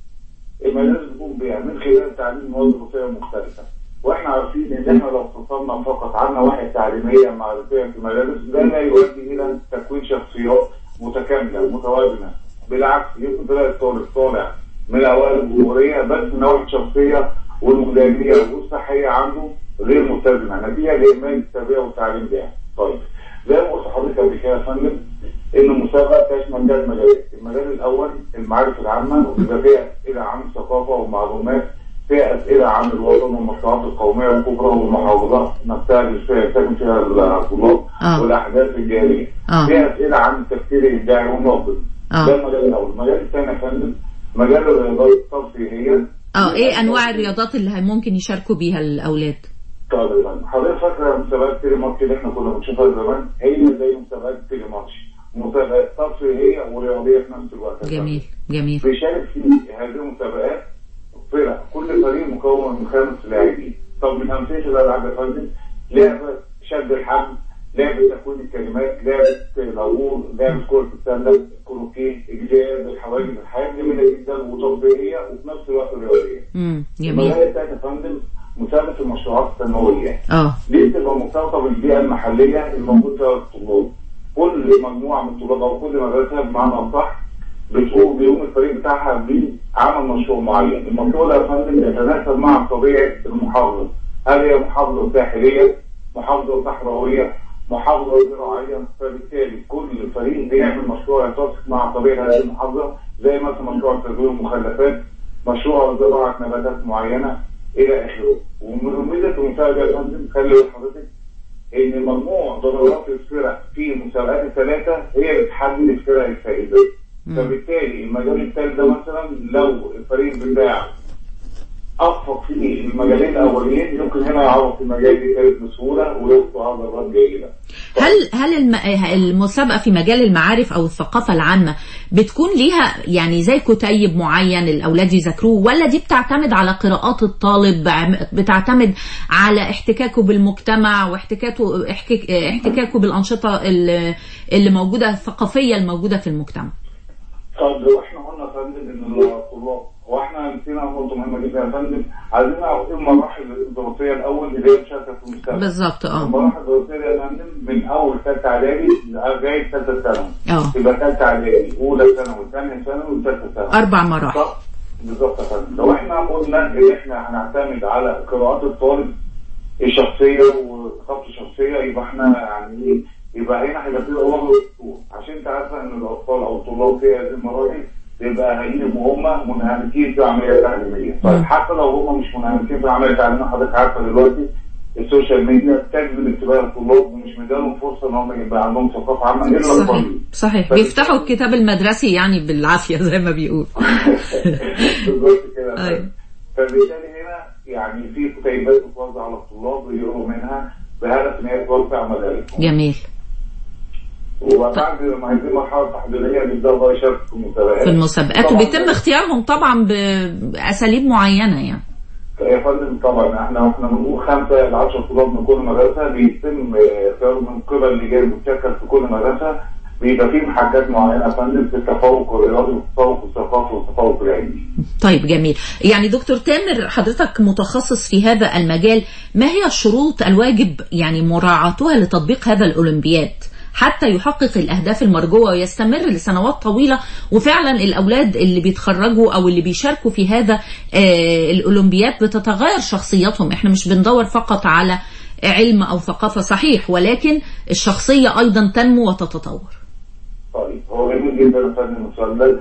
المدارس بتقوم بيها من خلال تعليم مواد دراسية مختلفة. واحنا عارفين ان احنا لو اقتصرنا فقط على نواحي تعليميه معرفيه في المدارس ده لا يؤدي الى تكوين شخصيات متكامله متوازنه بالعكس يمكن تلاقي الطالب طالع من اوائل الجمهوريه بس نواحي الشخصيه والمدنيه والصحيه عنده غير متزنه نتيجه لاهمال التربيه والتعليم ده. طيب زي ما قلت لحضرتك قبل كده يا فندم ان المسابقه تشمل ثلاث مجالات، المجال الاول المعارف العامه وبيبقى فيها اسئله عن الثقافه والمعلومات فيها اسئله عن الوطن والمشروعات القوميه الكبرى والمحافظات نفسها اللي فيها ساكن فيها الطلاب آه. والاحداث الجاريه. آه. فيها اسئله عن التفكير الابداعي والناقد. آه. ده المجال الاول، المجال الثاني يا فندم مجال الرياضات الترفيهيه اه ايه انواع الرياضات اللي ممكن يشاركوا بيها الاولاد طيب يا فندم حضرتك فاكره مسابقات تيلي ماتش اللي احنا كنا بنشوفها زمان هي زي مسابقات تيلي ماتش مسابقات ترفيهيه ورياضيه في نفس الوقت يا فندم. جميل جميل بيشارك في هذه المسابقات فرق كل فريق مكون من خمس لاعبين طب من امثله الالعاب يا فندم لعبه شد الحبل لعبه تكوين الكلمات لعبه العبور لعبه كره السله كروكيه اجزاء الحواجز الحاجات جميله جدا وترفيهيه وفي نفس الوقت رياضيه امم جميل المجال الثاني يا فندم مسابقه المشروعات التنمويه اه دي بتبقى مرتبطه بالبيئه المحليه الموجود فيها الطلاب. كل مجموعه من الطلاب او كل مدرسه بمعنى اصح بتقوم بيقوم الفريق بتاعها بعمل مشروع معين، المشروع ده يا فندم يتناسب مع طبيعه المحافظه. هل هي محافظه ساحليه؟ محافظه صحراويه؟ محافظه زراعيه؟ فبالتالي كل فريق بيعمل مشروع يتسق مع طبيعه هذه المحافظه زي مثلا مشروع تدوير المخلفات، مشروع زراعه نباتات معينه الى اخره. ومن ميزه المسابقه يا فندم خلي بال حضرتك ان مجموع درجات الفرق في المسابقات الثلاثه هي اللي بتحدد الفرق الفائزه. فبالتالي المجال الثالث ده مثلا لو الفريق بتاعه اخفق في المجالين الاولين يمكن هنا يعرف في المجال الثالث بسهوله ويوصل على درجات جيده. هل هل الم... المسابقه في مجال المعارف او الثقافه العامه بتكون ليها يعني زي كتيب معين الاولاد يذاكروه ولا دي بتعتمد على قراءات الطالب عم- بتعتمد على احتكاكه بالمجتمع واحتكاكه احتك- احتكاكه بالانشطه اللي اللي موجوده الثقافيه الموجوده في المجتمع طب لو احنا قلنا يا فندم ان الطلاب يا فندم عايزين نعرف ايه المراحل الدراسيه الاول اللي هي مشاركه في المستقبل بالظبط اه المراحل الدراسيه يا فندم من اول ثالثه اعدادي لغايه ثالثه ثانوي اه يبقى ثالثه اعدادي اولى ثانوي ثانيه ثانوي وثالثه ثانوي أربع مراحل صح؟ بالظبط يا فندم لو احنا قلنا ان احنا هنعتمد على قراءات الطالب الشخصيه وخط الشخصيه يبقى احنا يعني ايه يبقى هنا هيبقى في اوضه دكتور عشان انت عارفه ان الاطفال او الطلاب في هذه المراحل بيبقى اهاليهم وهم منهمكين في العمليه التعليميه طيب حتى لو هم مش منهمكين في العمليه التعليميه حضرتك عارفه دلوقتي السوشيال ميديا تجذب انتباه الطلاب ومش مدالهم فرصه ان هم يبقى عندهم ثقافه عامه الا صحيح القليل صحيح بيفتحوا الكتاب المدرسي يعني بالعافية زي ما بيقول بالظبط كده أيوة. فبالتالي هنا يعني في كتيبات بتوزع على الطلاب بيقروا منها بهدف ان هي توسع مداركهم جميل وبعد ما هذه المرحله التحضيريه بيبداوا بقى يشاركوا في المسابقات في المسابقات طبعاً وبيتم اختيارهم طبعا بأساليب معينة يعني يا فندم طبعا احنا احنا بنقول خمسه ل 10 طلاب من كل مدرسه بيتم اختيارهم من قبل لجان مشكل في كل مدرسه بيبقى فيه محاجات معينه يا فندم في التفوق الرياضي والتفوق الثقافي والتفوق العلمي. طيب جميل يعني دكتور تامر حضرتك متخصص في هذا المجال ما هي الشروط الواجب يعني مراعاتها لتطبيق هذا الأولمبياد حتى يحقق الأهداف المرجوة ويستمر لسنوات طويلة وفعلا الأولاد اللي بيتخرجوا أو اللي بيشاركوا في هذا آه الأولمبياد بتتغير شخصياتهم احنا مش بندور فقط على علم أو ثقافة صحيح ولكن الشخصية أيضا تنمو وتتطور طيب هو جميل جدا يا فندم السؤال ده.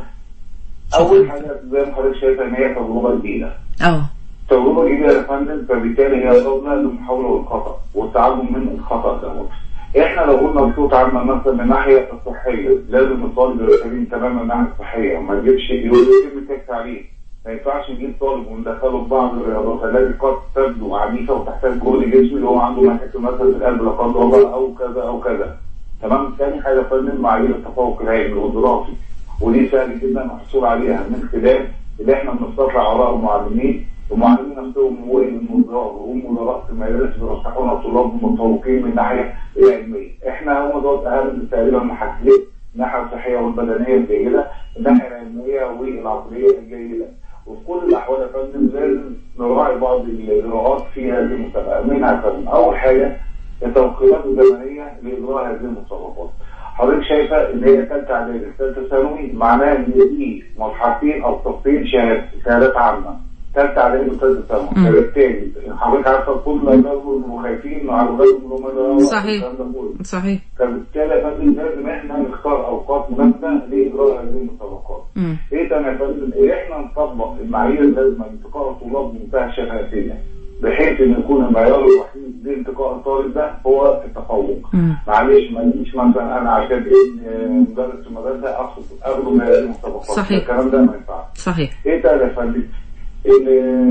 اول حاجه زي ما حضرتك شايفه ان هي تجربه جديده. اه تجربه جديده يا فندم فبالتالي هي قابله للمحاوله والخطا والتعلم من الخطا دوت. احنا لو قلنا بصوت عامه مثلا من الناحيه الصحيه لازم الطالب يبقى سليم تماما من الناحيه الصحيه ما نجيبش يقول يتم تك عليه ما ينفعش نجيب طالب وندخله في بعض الرياضات التي قد تبدو عنيفه وتحتاج جهد جسمي اللي هو عنده مشاكل مثلا في القلب لا قدر الله او كذا او كذا تمام ثاني حاجه يا فندم معايير التفوق العلمي والدراسي ودي سهل جدا الحصول عليها من خلال اللي احنا بنستطلع اراء المعلمين المعلمين نفسهم والمدراء والمدراء في المدارس بيرشحونا طلاب متفوقين من الناحيه العلميه احنا هم دول اهم تقريبا محددين الناحيه الصحيه والبدنيه الجيده الناحيه العلميه والعقليه الجيده وفي كل الاحوال يا فندم لازم نراعي بعض الاجراءات في هذه المسابقه منها يا فندم اول حاجه التوقيتات الزمنيه لاجراء هذه المسابقات حضرتك شايفه ان هي ثالثه اعدادي ثالثه ثانوي معناها ان دي مرحلتين او صفين شهادات شهادات عامه ثالثه اعدادي وثالثه ثانوي فبالتالي حضرتك عارفه كل ما يبقوا خايفين على اولادهم ان هم صحيح صحيح فبالتالي يا فندم لازم احنا نختار اوقات مناسبه لاجراء هذه المسابقات. مم. ايه تاني يا فندم؟ ان احنا نطبق المعايير اللازمه لانتقاء الطلاب بمنتهى الشفافيه بحيث ان يكون المعيار الوحيد لانتقاء الطالب ده هو التفوق. مم. معلش ما تجيش مثلا انا عشان ابن مدرس في المدرسه اخد اخده من هذه المسابقات صحيح. الكلام ده ما ينفعش. صحيح ايه تاني يا فندم؟ ان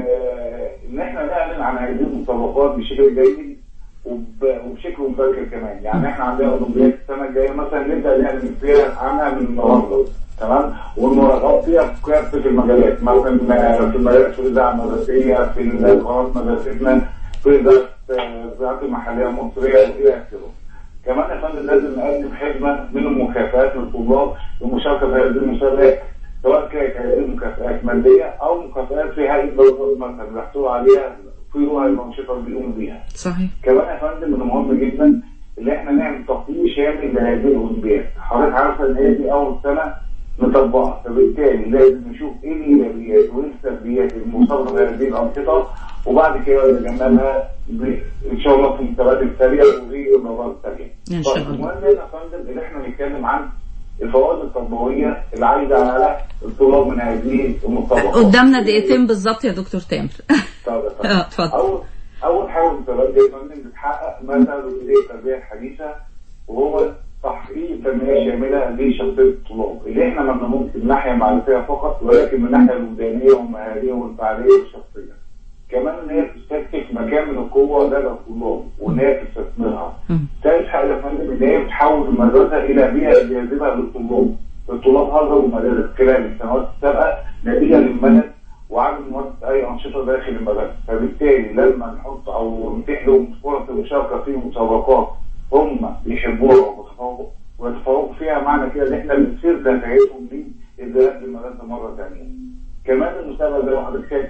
ان احنا نعلن عن هذه المسابقات بشكل جيد وب- وبشكل مبكر كمان يعني احنا عندنا اولمبياد السنه الجايه مثلا نبدا نعلن فيها عنها من النهارده تمام والمراقبات فيها في كافه المجالات مثلا في المجالات في الاذاعه المدرسيه في القنوات مدرستنا في اذاعه الإذاعات المحليه المصريه والى اخره كمان يا فندم لازم نقدم حزمه من المكافآت للطلاب للمشاركه في هذه المسابقات سواء كانت هذه المكافآت ماديه او مكافآت في هيئه درجات مثلا بيحصلوا عليها في رؤى الانشطه اللي بيقوموا بيها. صحيح كمان يا فندم من المهم جدا ان احنا نعمل تقييم شامل لهذه الاولمبياد، حضرتك عارفه ان هي دي اول سنه نطبقها، فبالتالي لازم نشوف ايه الايجابيات وايه السلبيات المرتبطه بهذه الانشطه وبعد كده نتجنبها ب- ان شاء الله في المسابقات التاليه وفي المباريات التاليه. إن شاء طيب، الله. المهم هنا يا فندم ان احنا نتكلم عن الفوائد التربويه اللي عايده على الطلاب من هذه المسابقات. قدامنا دقيقتين بالظبط يا دكتور تامر طب يا فندم. اه اتفضل اول اول حاجه المسابقات دي يا فندم بتحقق ما تدعو اليه التربيه الحديثه وهو تحقيق تنميه شامله لشخصيه الطلاب اللي احنا ما بنقومش من الناحيه المعرفيه فقط ولكن من الناحيه الوجدانيه والمهاريه والفعاليه والشخصيه. كمان ان هي تستكشف مكان من القوه لدى الطلاب وان هي تستثمرها. مم. ثالث حاجه يا فندم ان هي بتحول المدرسه الى بيئه جاذبه للطلاب. الطلاب هربوا المدارس خلال السنوات السابقه نتيجه للملل وعدم ممارسه اي انشطه داخل المدرسه، فبالتالي لما نحط او نتيح لهم فرص المشاركه في مسابقات هم بيحبوها وبيتفوقوا ويتفوقوا فيها معنى كده ان احنا بنصير دافعتهم للذهاب للمدرسه مره ثانيه. كمان المسابقه زي ما حضرتك شايفه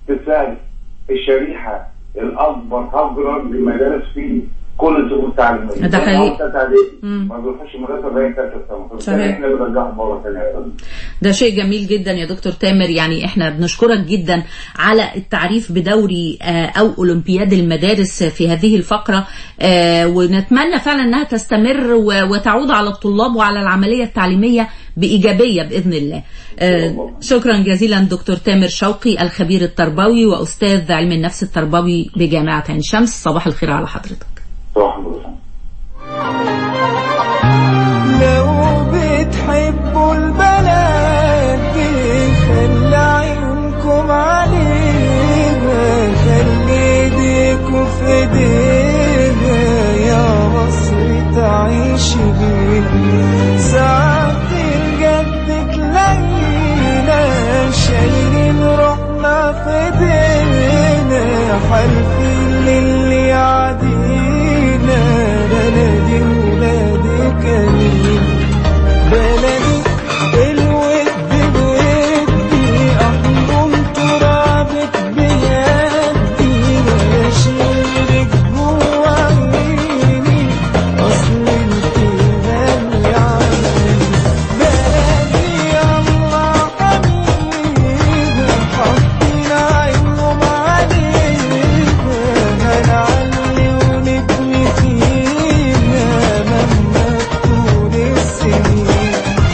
تساعد الشريحه الاكبر قدرا للمدارس في كل الظروف التعليميه ده حقيقي. ما بيخش مدرسه باين ثالثه ثانوي صحيح. فبالتالي احنا بنرجعهم مره ثانيه يا فندم. ده شيء جميل جدا يا دكتور تامر يعني احنا بنشكرك جدا على التعريف بدوري آه، او اولمبياد المدارس في هذه الفقره آه، ونتمنى فعلا انها تستمر و- وتعود على الطلاب وعلى العمليه التعليميه بايجابيه باذن الله. آه، شكرا جزيلا دكتور تامر شوقي الخبير التربوي واستاذ علم النفس التربوي بجامعه عين شمس صباح الخير على حضرتك. صباح الخير لو بتحبوا البلد دي خلي عيونكم عليها خلي ايديكوا في ايديها يا مصر تعيش بيها ساعات الجد تلاقينا شايلين روحنا في ايدينا حالفين للي يعدينا بلدي ولادي كريم بلدي الود بودي احضن ترابك بيدي واشيلك جوا عيني اصل انت غالية علي بلدي الله حبيبي حاطين عينهم عليها هنعلي ونبني فيها مهما تكون السنين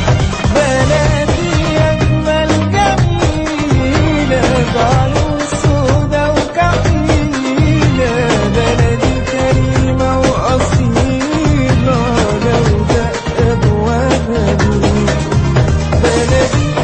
بلدي أجمل جميلة جعلوا سودا وكحيلة بلدي كريمة وأصيلة لو دق أبوابها بلدي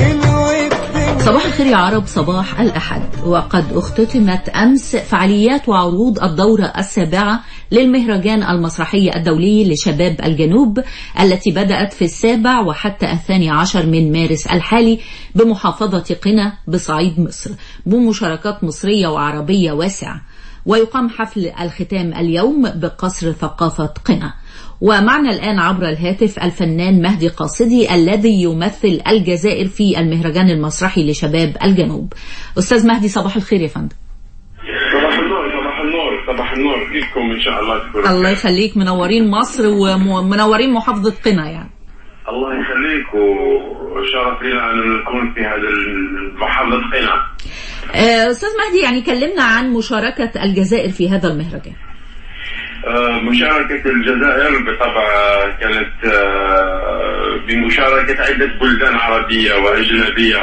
الود صباح الخير يا عرب صباح الأحد وقد اختتمت أمس فعاليات وعروض الدورة السابعة للمهرجان المسرحي الدولي لشباب الجنوب التي بدأت في السابع وحتى الثاني عشر من مارس الحالي بمحافظة قنا بصعيد مصر بمشاركات مصرية وعربية واسعة ويقام حفل الختام اليوم بقصر ثقافة قنا ومعنا الآن عبر الهاتف الفنان مهدي قاصدي الذي يمثل الجزائر في المهرجان المسرحي لشباب الجنوب أستاذ مهدي صباح الخير يا فندم صباح النور صباح النور صباح النور كيفكم ان شاء الله تكونوا الله يخليك منورين مصر ومنورين محافظة قنا يعني الله يخليك وشرف لنا ان نكون في هذا محافظة قنا آه، أستاذ مهدي يعني كلمنا عن مشاركة الجزائر في هذا المهرجان آه، مشاركة الجزائر بالطبع كانت آه، بمشاركة عدة بلدان عربية وأجنبية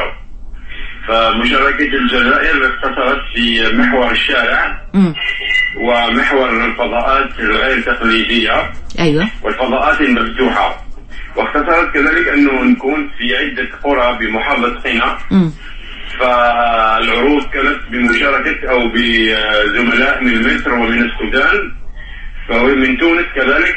فمشاركة الجزائر اقتصرت في محور الشارع ومحور الفضاءات الغير تقليدية أيوة والفضاءات المفتوحة واختصرت كذلك أنه نكون في عدة قرى بمحافظة قنا مم. فالعروض كانت بمشاركة أو بزملاء من مصر ومن السودان ومن تونس كذلك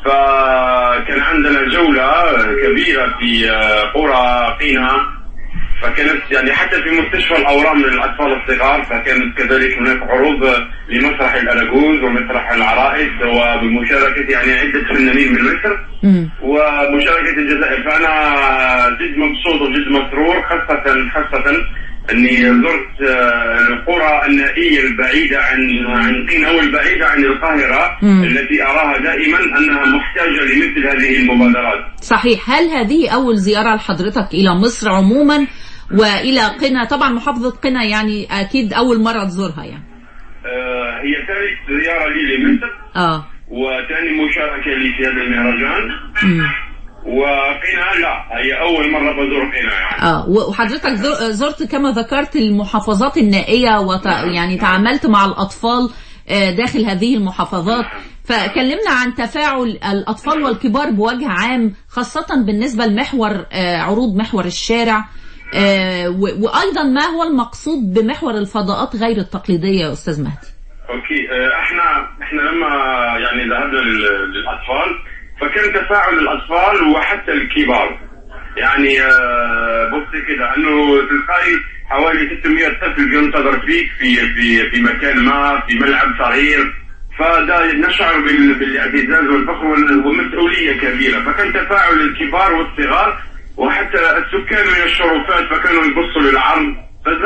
فكان عندنا جولة كبيرة في قرى قنا فكانت يعني حتى في مستشفى الأورام للأطفال الصغار فكانت كذلك هناك عروض لمسرح الأراجوز ومسرح العرائس وبمشاركة يعني عدة فنانين من مصر ومشاركة الجزائر فأنا جد مبسوط وجد مسرور خاصة خاصة اني زرت آه، القرى النائيه البعيده عن عن قنا والبعيده عن القاهره مم. التي اراها دائما انها محتاجه لمثل هذه المبادرات. صحيح هل هذه أول زيارة لحضرتك إلى مصر عموما وإلى قنا طبعا محافظة قنا يعني أكيد أول مرة تزورها يعني آه، هي ثالث زياره لي لمصر آه وثاني مشاركه لي في هذا المهرجان مم. وقنا لا هي اول مره بزور قنا يعني. اه وحضرتك زر- زرت كما ذكرت المحافظات النائية وت... يعني تعاملت مع الأطفال آه، داخل هذه المحافظات فكلمنا عن تفاعل الأطفال والكبار بوجه عام خاصة بالنسبة لمحور آه، عروض محور الشارع آه، و- وأيضا ما هو المقصود بمحور الفضاءات غير التقليدية يا أستاذ مهدي اوكي آه، احنا احنا لما يعني ذهبنا لل- للاطفال فكان تفاعل الاطفال وحتى الكبار يعني آه، بصي كده انه تلقائي حوالي 600 طفل ينتظر فيك في في في مكان ما في ملعب صغير فده نشعر بال- بالاعتزاز والفخر وال- ومسؤوليه كبيره فكان تفاعل الكبار والصغار وحتى السكان من الشرفات فكانوا يبصوا للعرض فده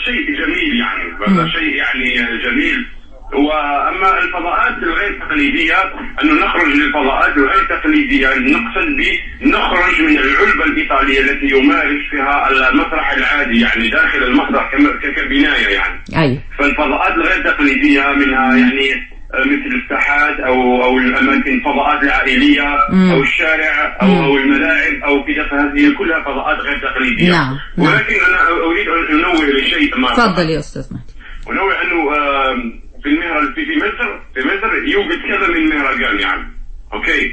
شيء جميل يعني هذا شيء يعني جميل واما الفضاءات الغير تقليديه انه نخرج للفضاءات الغير تقليديه نقصد بنخرج من العلبه الايطاليه التي يمارس فيها المسرح العادي يعني داخل المسرح كم- ك- كبنايه يعني ايوه فالفضاءات الغير تقليديه منها يعني آه، مثل الساحات او او الاماكن الفضاءات العائليه مم. او الشارع او مم. او الملاعب او كذا فهذه كلها فضاءات غير تقليديه نعم، نعم. ولكن انا اريد ان انوه لشيء ما تفضل يا استاذ مهدي ونوع انه آم، في المهر في في مصر في مصر يوجد كذا من مهرجان يعني اوكي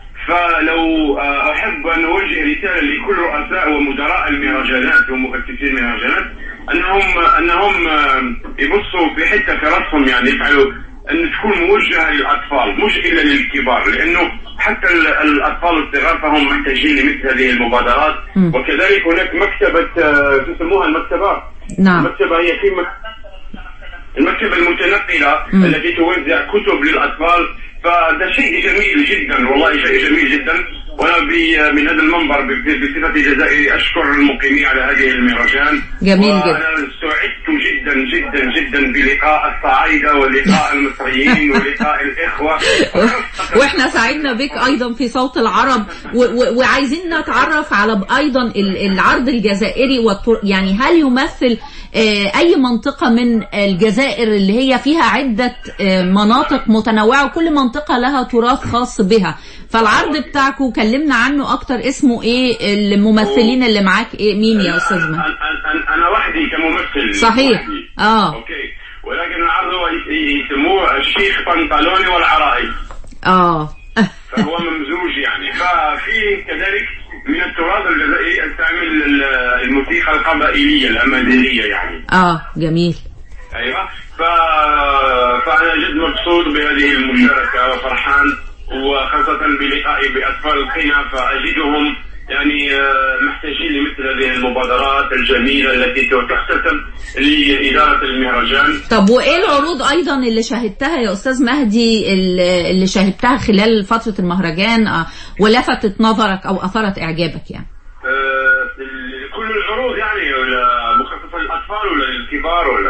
فلو آه، احب ان اوجه رساله لكل رؤساء ومدراء المهرجانات ومؤسسي المهرجانات انهم انهم آم، يبصوا في حته في راسهم يعني يفعلوا ان تكون موجهه للاطفال مش الا للكبار لانه حتى ال- الاطفال الصغار فهم محتاجين لمثل هذه المبادرات مم. وكذلك هناك مكتبه آه، تسموها المكتبات نعم المكتبه هي في مك- المكتبة المتنقلة مم. التي توزع كتب للأطفال فده شيء جميل جدا والله شيء جميل جدا وأنا ب- من هذا المنبر ب- ب- بصفتي جزائري أشكر المقيمين على هذه المهرجان جميل وأنا سعدت جدا جدا جدا بلقاء الصعايدة ولقاء المصريين ولقاء الإخوة واحنا سعدنا بك ايضا في صوت العرب و و وعايزين نتعرف على ب- ايضا ال- العرض الجزائري والتر... يعني هل يمثل آه، اي منطقة من الجزائر اللي هي فيها عدة آه، مناطق متنوعة وكل منطقة لها تراث خاص بها فالعرض بتاعكم كلمنا عنه اكتر اسمه ايه الممثلين اللي معاك ايه مين يا استاذ مهدي أنا, أنا, أنا وحدي كممثل صحيح وحدي. اه أوكي ولكن العرض هو ي- يسموه الشيخ بنطلوني والعرائس اه فهو ممزوج يعني ففي كذلك من التراث الجزائري استعمل ال- الموسيقى القبائليه الامازيغيه يعني اه جميل ايوه ف... فانا جد مبسوط بهذه المشاركه وفرحان وخاصه بلقائي باطفال القنا فاجدهم يعني آه، محتاجين لمثل هذه المبادرات الجميله التي تحتسب لاداره المهرجان طب وايه العروض ايضا اللي شاهدتها يا استاذ مهدي اللي اللي شاهدتها خلال فتره المهرجان آه، ولفتت نظرك او اثرت اعجابك يعني آه، ال- كل العروض يعني ولا مخصصه للاطفال ولا للكبار ولا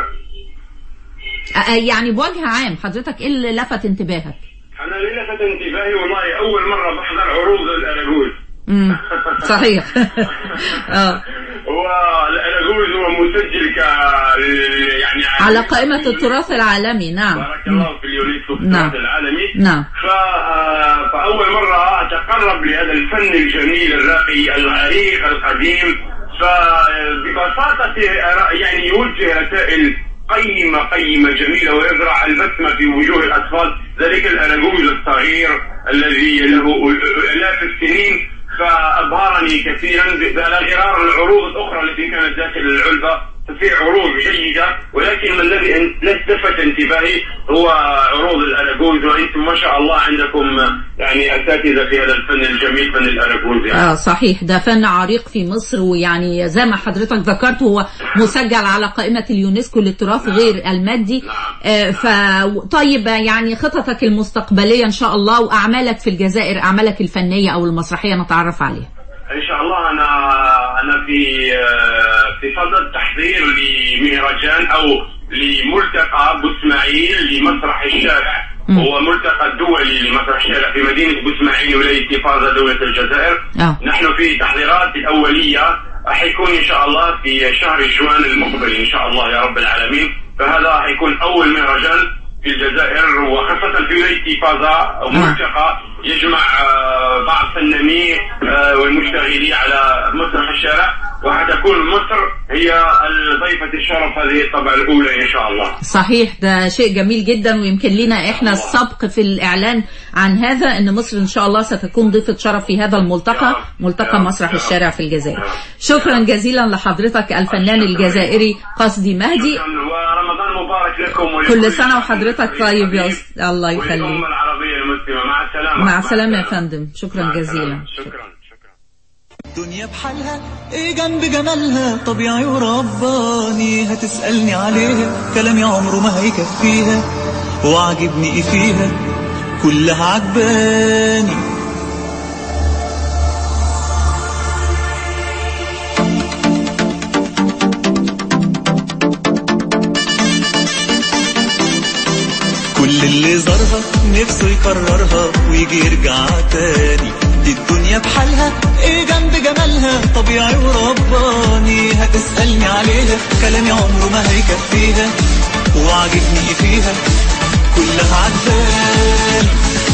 آه، آه، يعني بوجه عام حضرتك ايه اللي لفت انتباهك انا اللي لفت انتباهي والله اول مره بحضر عروض الاراجوز امم صحيح اه والاراجوز هو مسجل ك يعني على قائمه التراث العالمي نعم بارك الله في اليونسكو في نعم. التراث العالمي نعم ف... آه، فأول مرة أتقرب لهذا الفن الجميل الراقي العريق القديم فببساطة يعني يوجه رسائل قيمة قيمة جميلة ويزرع البسمة في وجوه الأطفال ذلك الأراجوز الصغير الذي له آلاف السنين فأبهرني كثيرا على غرار العروض الأخرى التي كانت داخل العلبة ففي عروض جيدة ولكن ما الذي أن- لفت انتباهي هو عروض الأراجوز وأنتم ما شاء الله عندكم يعني أساتذة في هذا الفن الجميل فن الأراجوز يعني. اه صحيح ده فن عريق في مصر ويعني زي ما حضرتك ذكرت هو مسجل على قائمة اليونسكو للتراث غير المادي آه ف طيب يعني خططك المستقبلية ان شاء الله واعمالك في الجزائر اعمالك الفنية او المسرحية نتعرف عليها ان شاء الله انا انا في آه، في صدد تحضير لمهرجان او لملتقى بوسماعيل لمسرح الشارع مم. هو ملتقى دولي لمسرح الشارع في مدينه بوسماعيل ولايه تيفازا دوله الجزائر اه نحن في تحضيرات الاوليه حيكون ان شاء الله في شهر جوان المقبل ان شاء الله يا رب العالمين فهذا حيكون اول مهرجان في الجزائر وخاصة في ولاية تيفازا ملتقى يجمع آه، بعض فنانين آه، والمشتغلين على مسرح الشارع وحتكون مصر هي ضيفة الشرف هذه الطبعة الأولى إن شاء الله صحيح ده شيء جميل جدا ويمكن لنا احنا السبق في الاعلان عن هذا ان مصر ان شاء الله ستكون ضيفة شرف في هذا الملتقى ملتقى مسرح الشارع في الجزائر شكرا جزيلا لحضرتك الفنان الجزائري قصدي مهدي ورمضان مبارك لكم ولكل كل سنة وحضرتك طيب يا أستاذ الله يخليك والأمة العربية المسلمة مع السلامة مع السلامة يا فندم شكرا جزيلا شكرا الدنيا بحالها ايه جنب جمالها طبيعي ورباني هتسألني عليها كلامي عمره ما هيكفيها وعجبني ايه فيها كلها عجباني كل اللي زارها نفسه يكررها ويجي يرجع تاني دي الدنيا بحالها ايه جنب جمالها طبيعي ورباني هتسألني عليها كلامي عمره ما هيكفيها وعاجبني ايه فيها كلها عجباني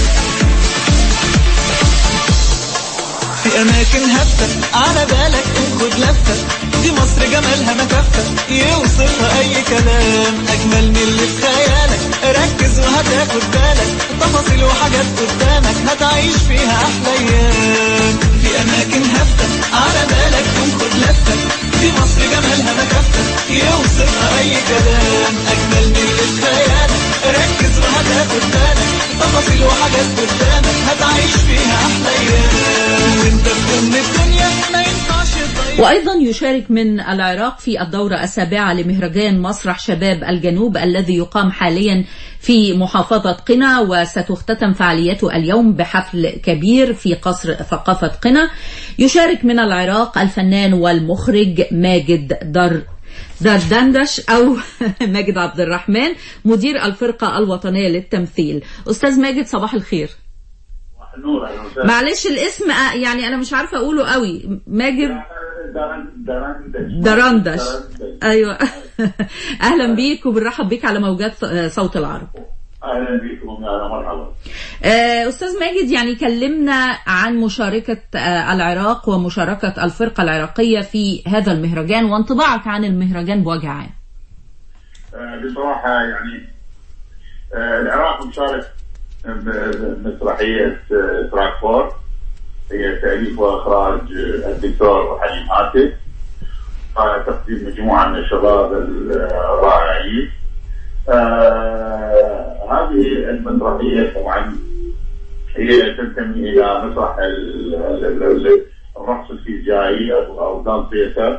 في اماكن هفة على بالك خد لفة دي مصر جمالها مكفة يوصفها اي كلام اجمل من اللي في خيالك ركز وهتاخد بالك تفاصيل وحاجات قدامك هتعيش فيها احلى ايام في اماكن هفة على بالك خد لفة دي مصر جمالها مكفة يوصفها اي كلام اجمل من اللي في خيالك ركز وهتاخد بالك تفاصيل وحاجات قدامك هتعيش فيها احلى ايام وانت في ام الدنيا ما ينفعش تضيع وأيضا يشارك من العراق في الدورة السابعة لمهرجان مسرح شباب الجنوب الذي يقام حاليا في محافظة قنا وستختتم فعاليته اليوم بحفل كبير في قصر ثقافة قنا يشارك من العراق الفنان والمخرج ماجد در دردندش أو ماجد عبد الرحمن مدير الفرقة الوطنية للتمثيل أستاذ ماجد صباح الخير نور أهلا وسهلا. معلش الاسم آه، يعني أنا مش عارفة أقوله قوي ماجد درن- درندش. درندش درندش. ايوه اهلا بيك وبنرحب بيك على موجات صوت العرب اهلا بكم يا مرحبا آه، استاذ ماجد يعني كلمنا عن مشاركه آه، العراق ومشاركه الفرقه العراقيه في هذا المهرجان وانطباعك عن المهرجان بوجه عام آه، بصراحة يعني آه، العراق مشارك ب- بمسرحية آه، تراكفور هي تأليف وإخراج آه، الدكتور حليم هاتف تقديم مجموعة من الشباب الرائعين آه، هذه المسرحية طبعا هي تنتمي إلى مسرح ال- ال- ال- الرقص الفيزيائي أو أو دان ثياتر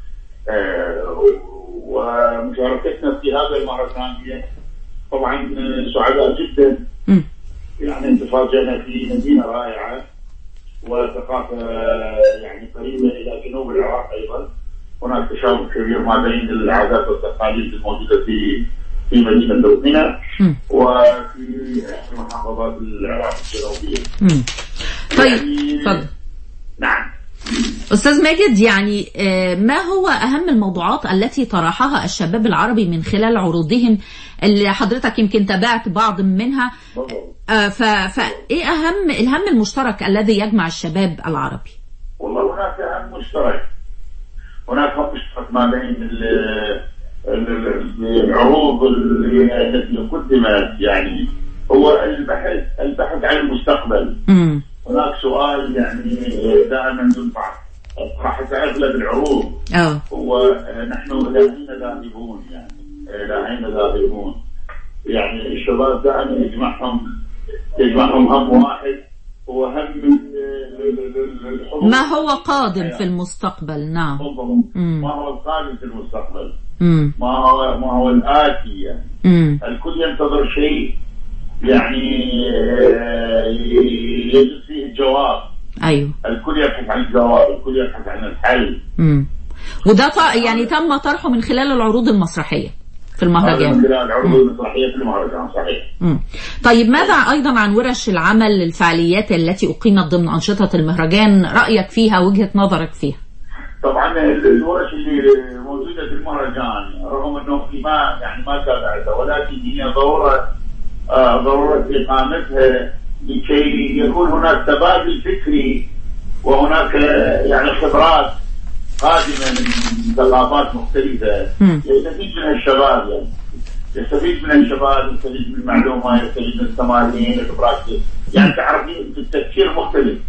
آه، ومشاركتنا في هذا المهرجان هي طبعا سعداء جدا مم. يعني تفاجئنا في مدينه رائعه وثقافه يعني قريبه الى جنوب العراق ايضا هناك تشابه كبير ما بين العادات والتقاليد الموجوده في في مدينه قنا مم. وفي محافظات العراق الجنوبيه. مم. طيب يعني- اتفضل نعم استاذ ماجد يعني آه، ما هو اهم الموضوعات التي طرحها الشباب العربي من خلال عروضهم اللي حضرتك يمكن تابعت بعض منها بالضبط. آه، ف فايه اهم الهم المشترك الذي يجمع الشباب العربي والله هناك هم مشترك هناك هم مشترك ما بين ال- ال- ال- العروض اللي- التي قدمت يعني هو البحث البحث عن المستقبل امم هناك سؤال يعني دائما ينفع طرحت اغلب العروض اه هو نحن الى اين ذاهبون يعني الى اين ذاهبون يعني الشباب دائما يجمعهم يجمعهم هم واحد هو هم ال- ال- ال- الحضور ما هو قادم في المستقبل نعم بالضبط. مم. ما هو القادم في المستقبل امم ما هو ما هو الآتي يعني امم الكل ينتظر شيء يعني آه، يجد فيه الجواب ايوه الكل يبحث عن الجواب الكل يبحث عن الحل امم وده ط- يعني تم طرحه من خلال العروض المسرحيه في هذا من المهرجان خلال العروض المسرحية في المهرجان صحيح مم. طيب ماذا أيضا عن ورش العمل الفعاليات التي أقيمت ضمن أنشطة المهرجان رأيك فيها وجهة نظرك فيها طبعا ال- الورش اللي موجودة في المهرجان رغم انه في ما يعني ما تابعتها ولكن هي ضرورة آه، ضرورة إقامتها لكي يكون هناك تبادل فكري وهناك آه، يعني خبرات قادمة من ثقافات مختلفة مم. يستفيد منها الشباب يعني يستفيد من الشباب يستفيد من المعلومة يستفيد من التمارين الخبرات يعني تعرفين في التفكير مختلف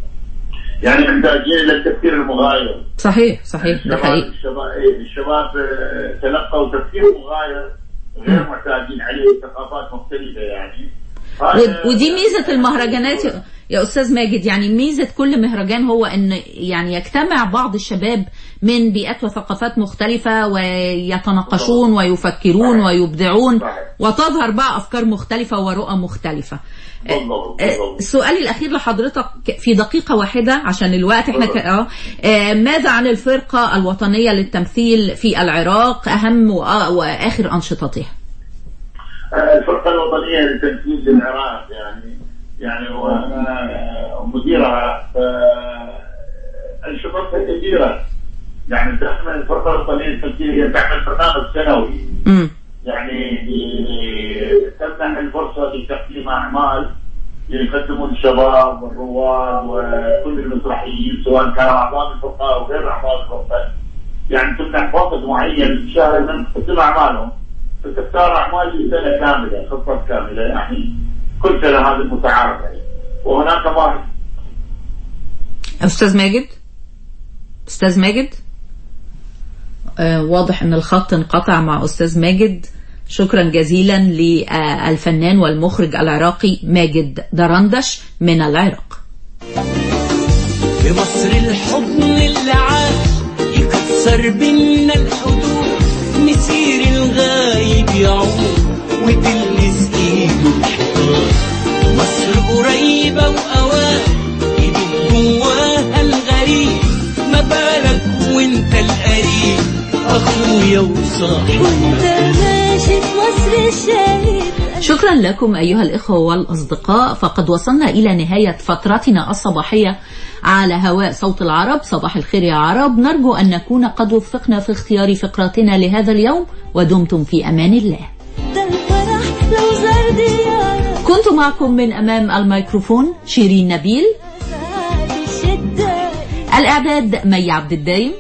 يعني محتاجين الى التفكير المغاير صحيح صحيح ده الشباب حقيقي الشباب, إيه، الشباب آه، تلقوا تفكير مغاير غير معتادين عليه ثقافات مختلفه يعني هذا- و- ودي ميزة المهرجانات يا- يا أستاذ ماجد يعني ميزة كل مهرجان هو أن يعني يجتمع بعض الشباب من بيئات وثقافات مختلفة ويتناقشون ويفكرون ويبدعون صحيح. وتظهر بقى أفكار مختلفة ورؤى مختلفة بالضبط آه، بالضبط سؤالي الأخير لحضرتك في دقيقة واحدة عشان الوقت احنا ك... آه آه، ماذا عن الفرقة الوطنية للتمثيل في العراق أهم وآ- وآخر أنشطتها؟ آه، الفرقه الوطنيه الوطنيه لتنفيذ العراق يعني يعني وانا مديرها انشطتها كثيره يعني دائما الفرقه الوطنيه للتمثيل هي تعمل برنامج سنوي مم. يعني تمنح الفرصه لتقديم اعمال يقدمون الشباب والرواد وكل المسرحيين سواء كانوا اعضاء الفرقه او غير اعضاء الفرقه يعني تمنح وقت معين في شهر من تقدم اعمالهم فتختار اعمال لسنه كامله خطه كامله يعني كل سنه هذا متعارف يعني وهناك واحد أستاذ ماجد أستاذ ماجد آه واضح أن الخط انقطع مع أستاذ ماجد شكرا جزيلا للفنان والمخرج العراقي ماجد درندش من العراق في مصر الحضن اللي عاش يكسر بينا الحدود مسير الغايب يعود وتلمس ايده الحيطان مصر قريبة وأوان ايدك جواها الغريب ما بالك وانت القريب اخويا وصاحبي وانت ماشي في مصر الشهيد شكرا لكم أيها الإخوة والأصدقاء فقد وصلنا إلى نهاية فترتنا الصباحية على هواء صوت العرب صباح الخير يا عرب نرجو أن نكون قد وفقنا في اختيار فقراتنا لهذا اليوم ودمتم في أمان الله ده الفرح لو زار ديارك كنت معكم من أمام الميكروفون شيرين نبيل بعد الشدة الإعداد مي عبد الدايم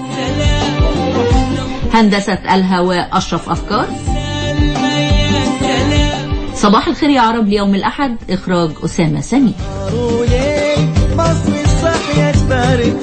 هندسة الهواء أشرف أفكار صباح الخير يا عرب ليوم الأحد إخراج أسامة سمير مصر الصح يا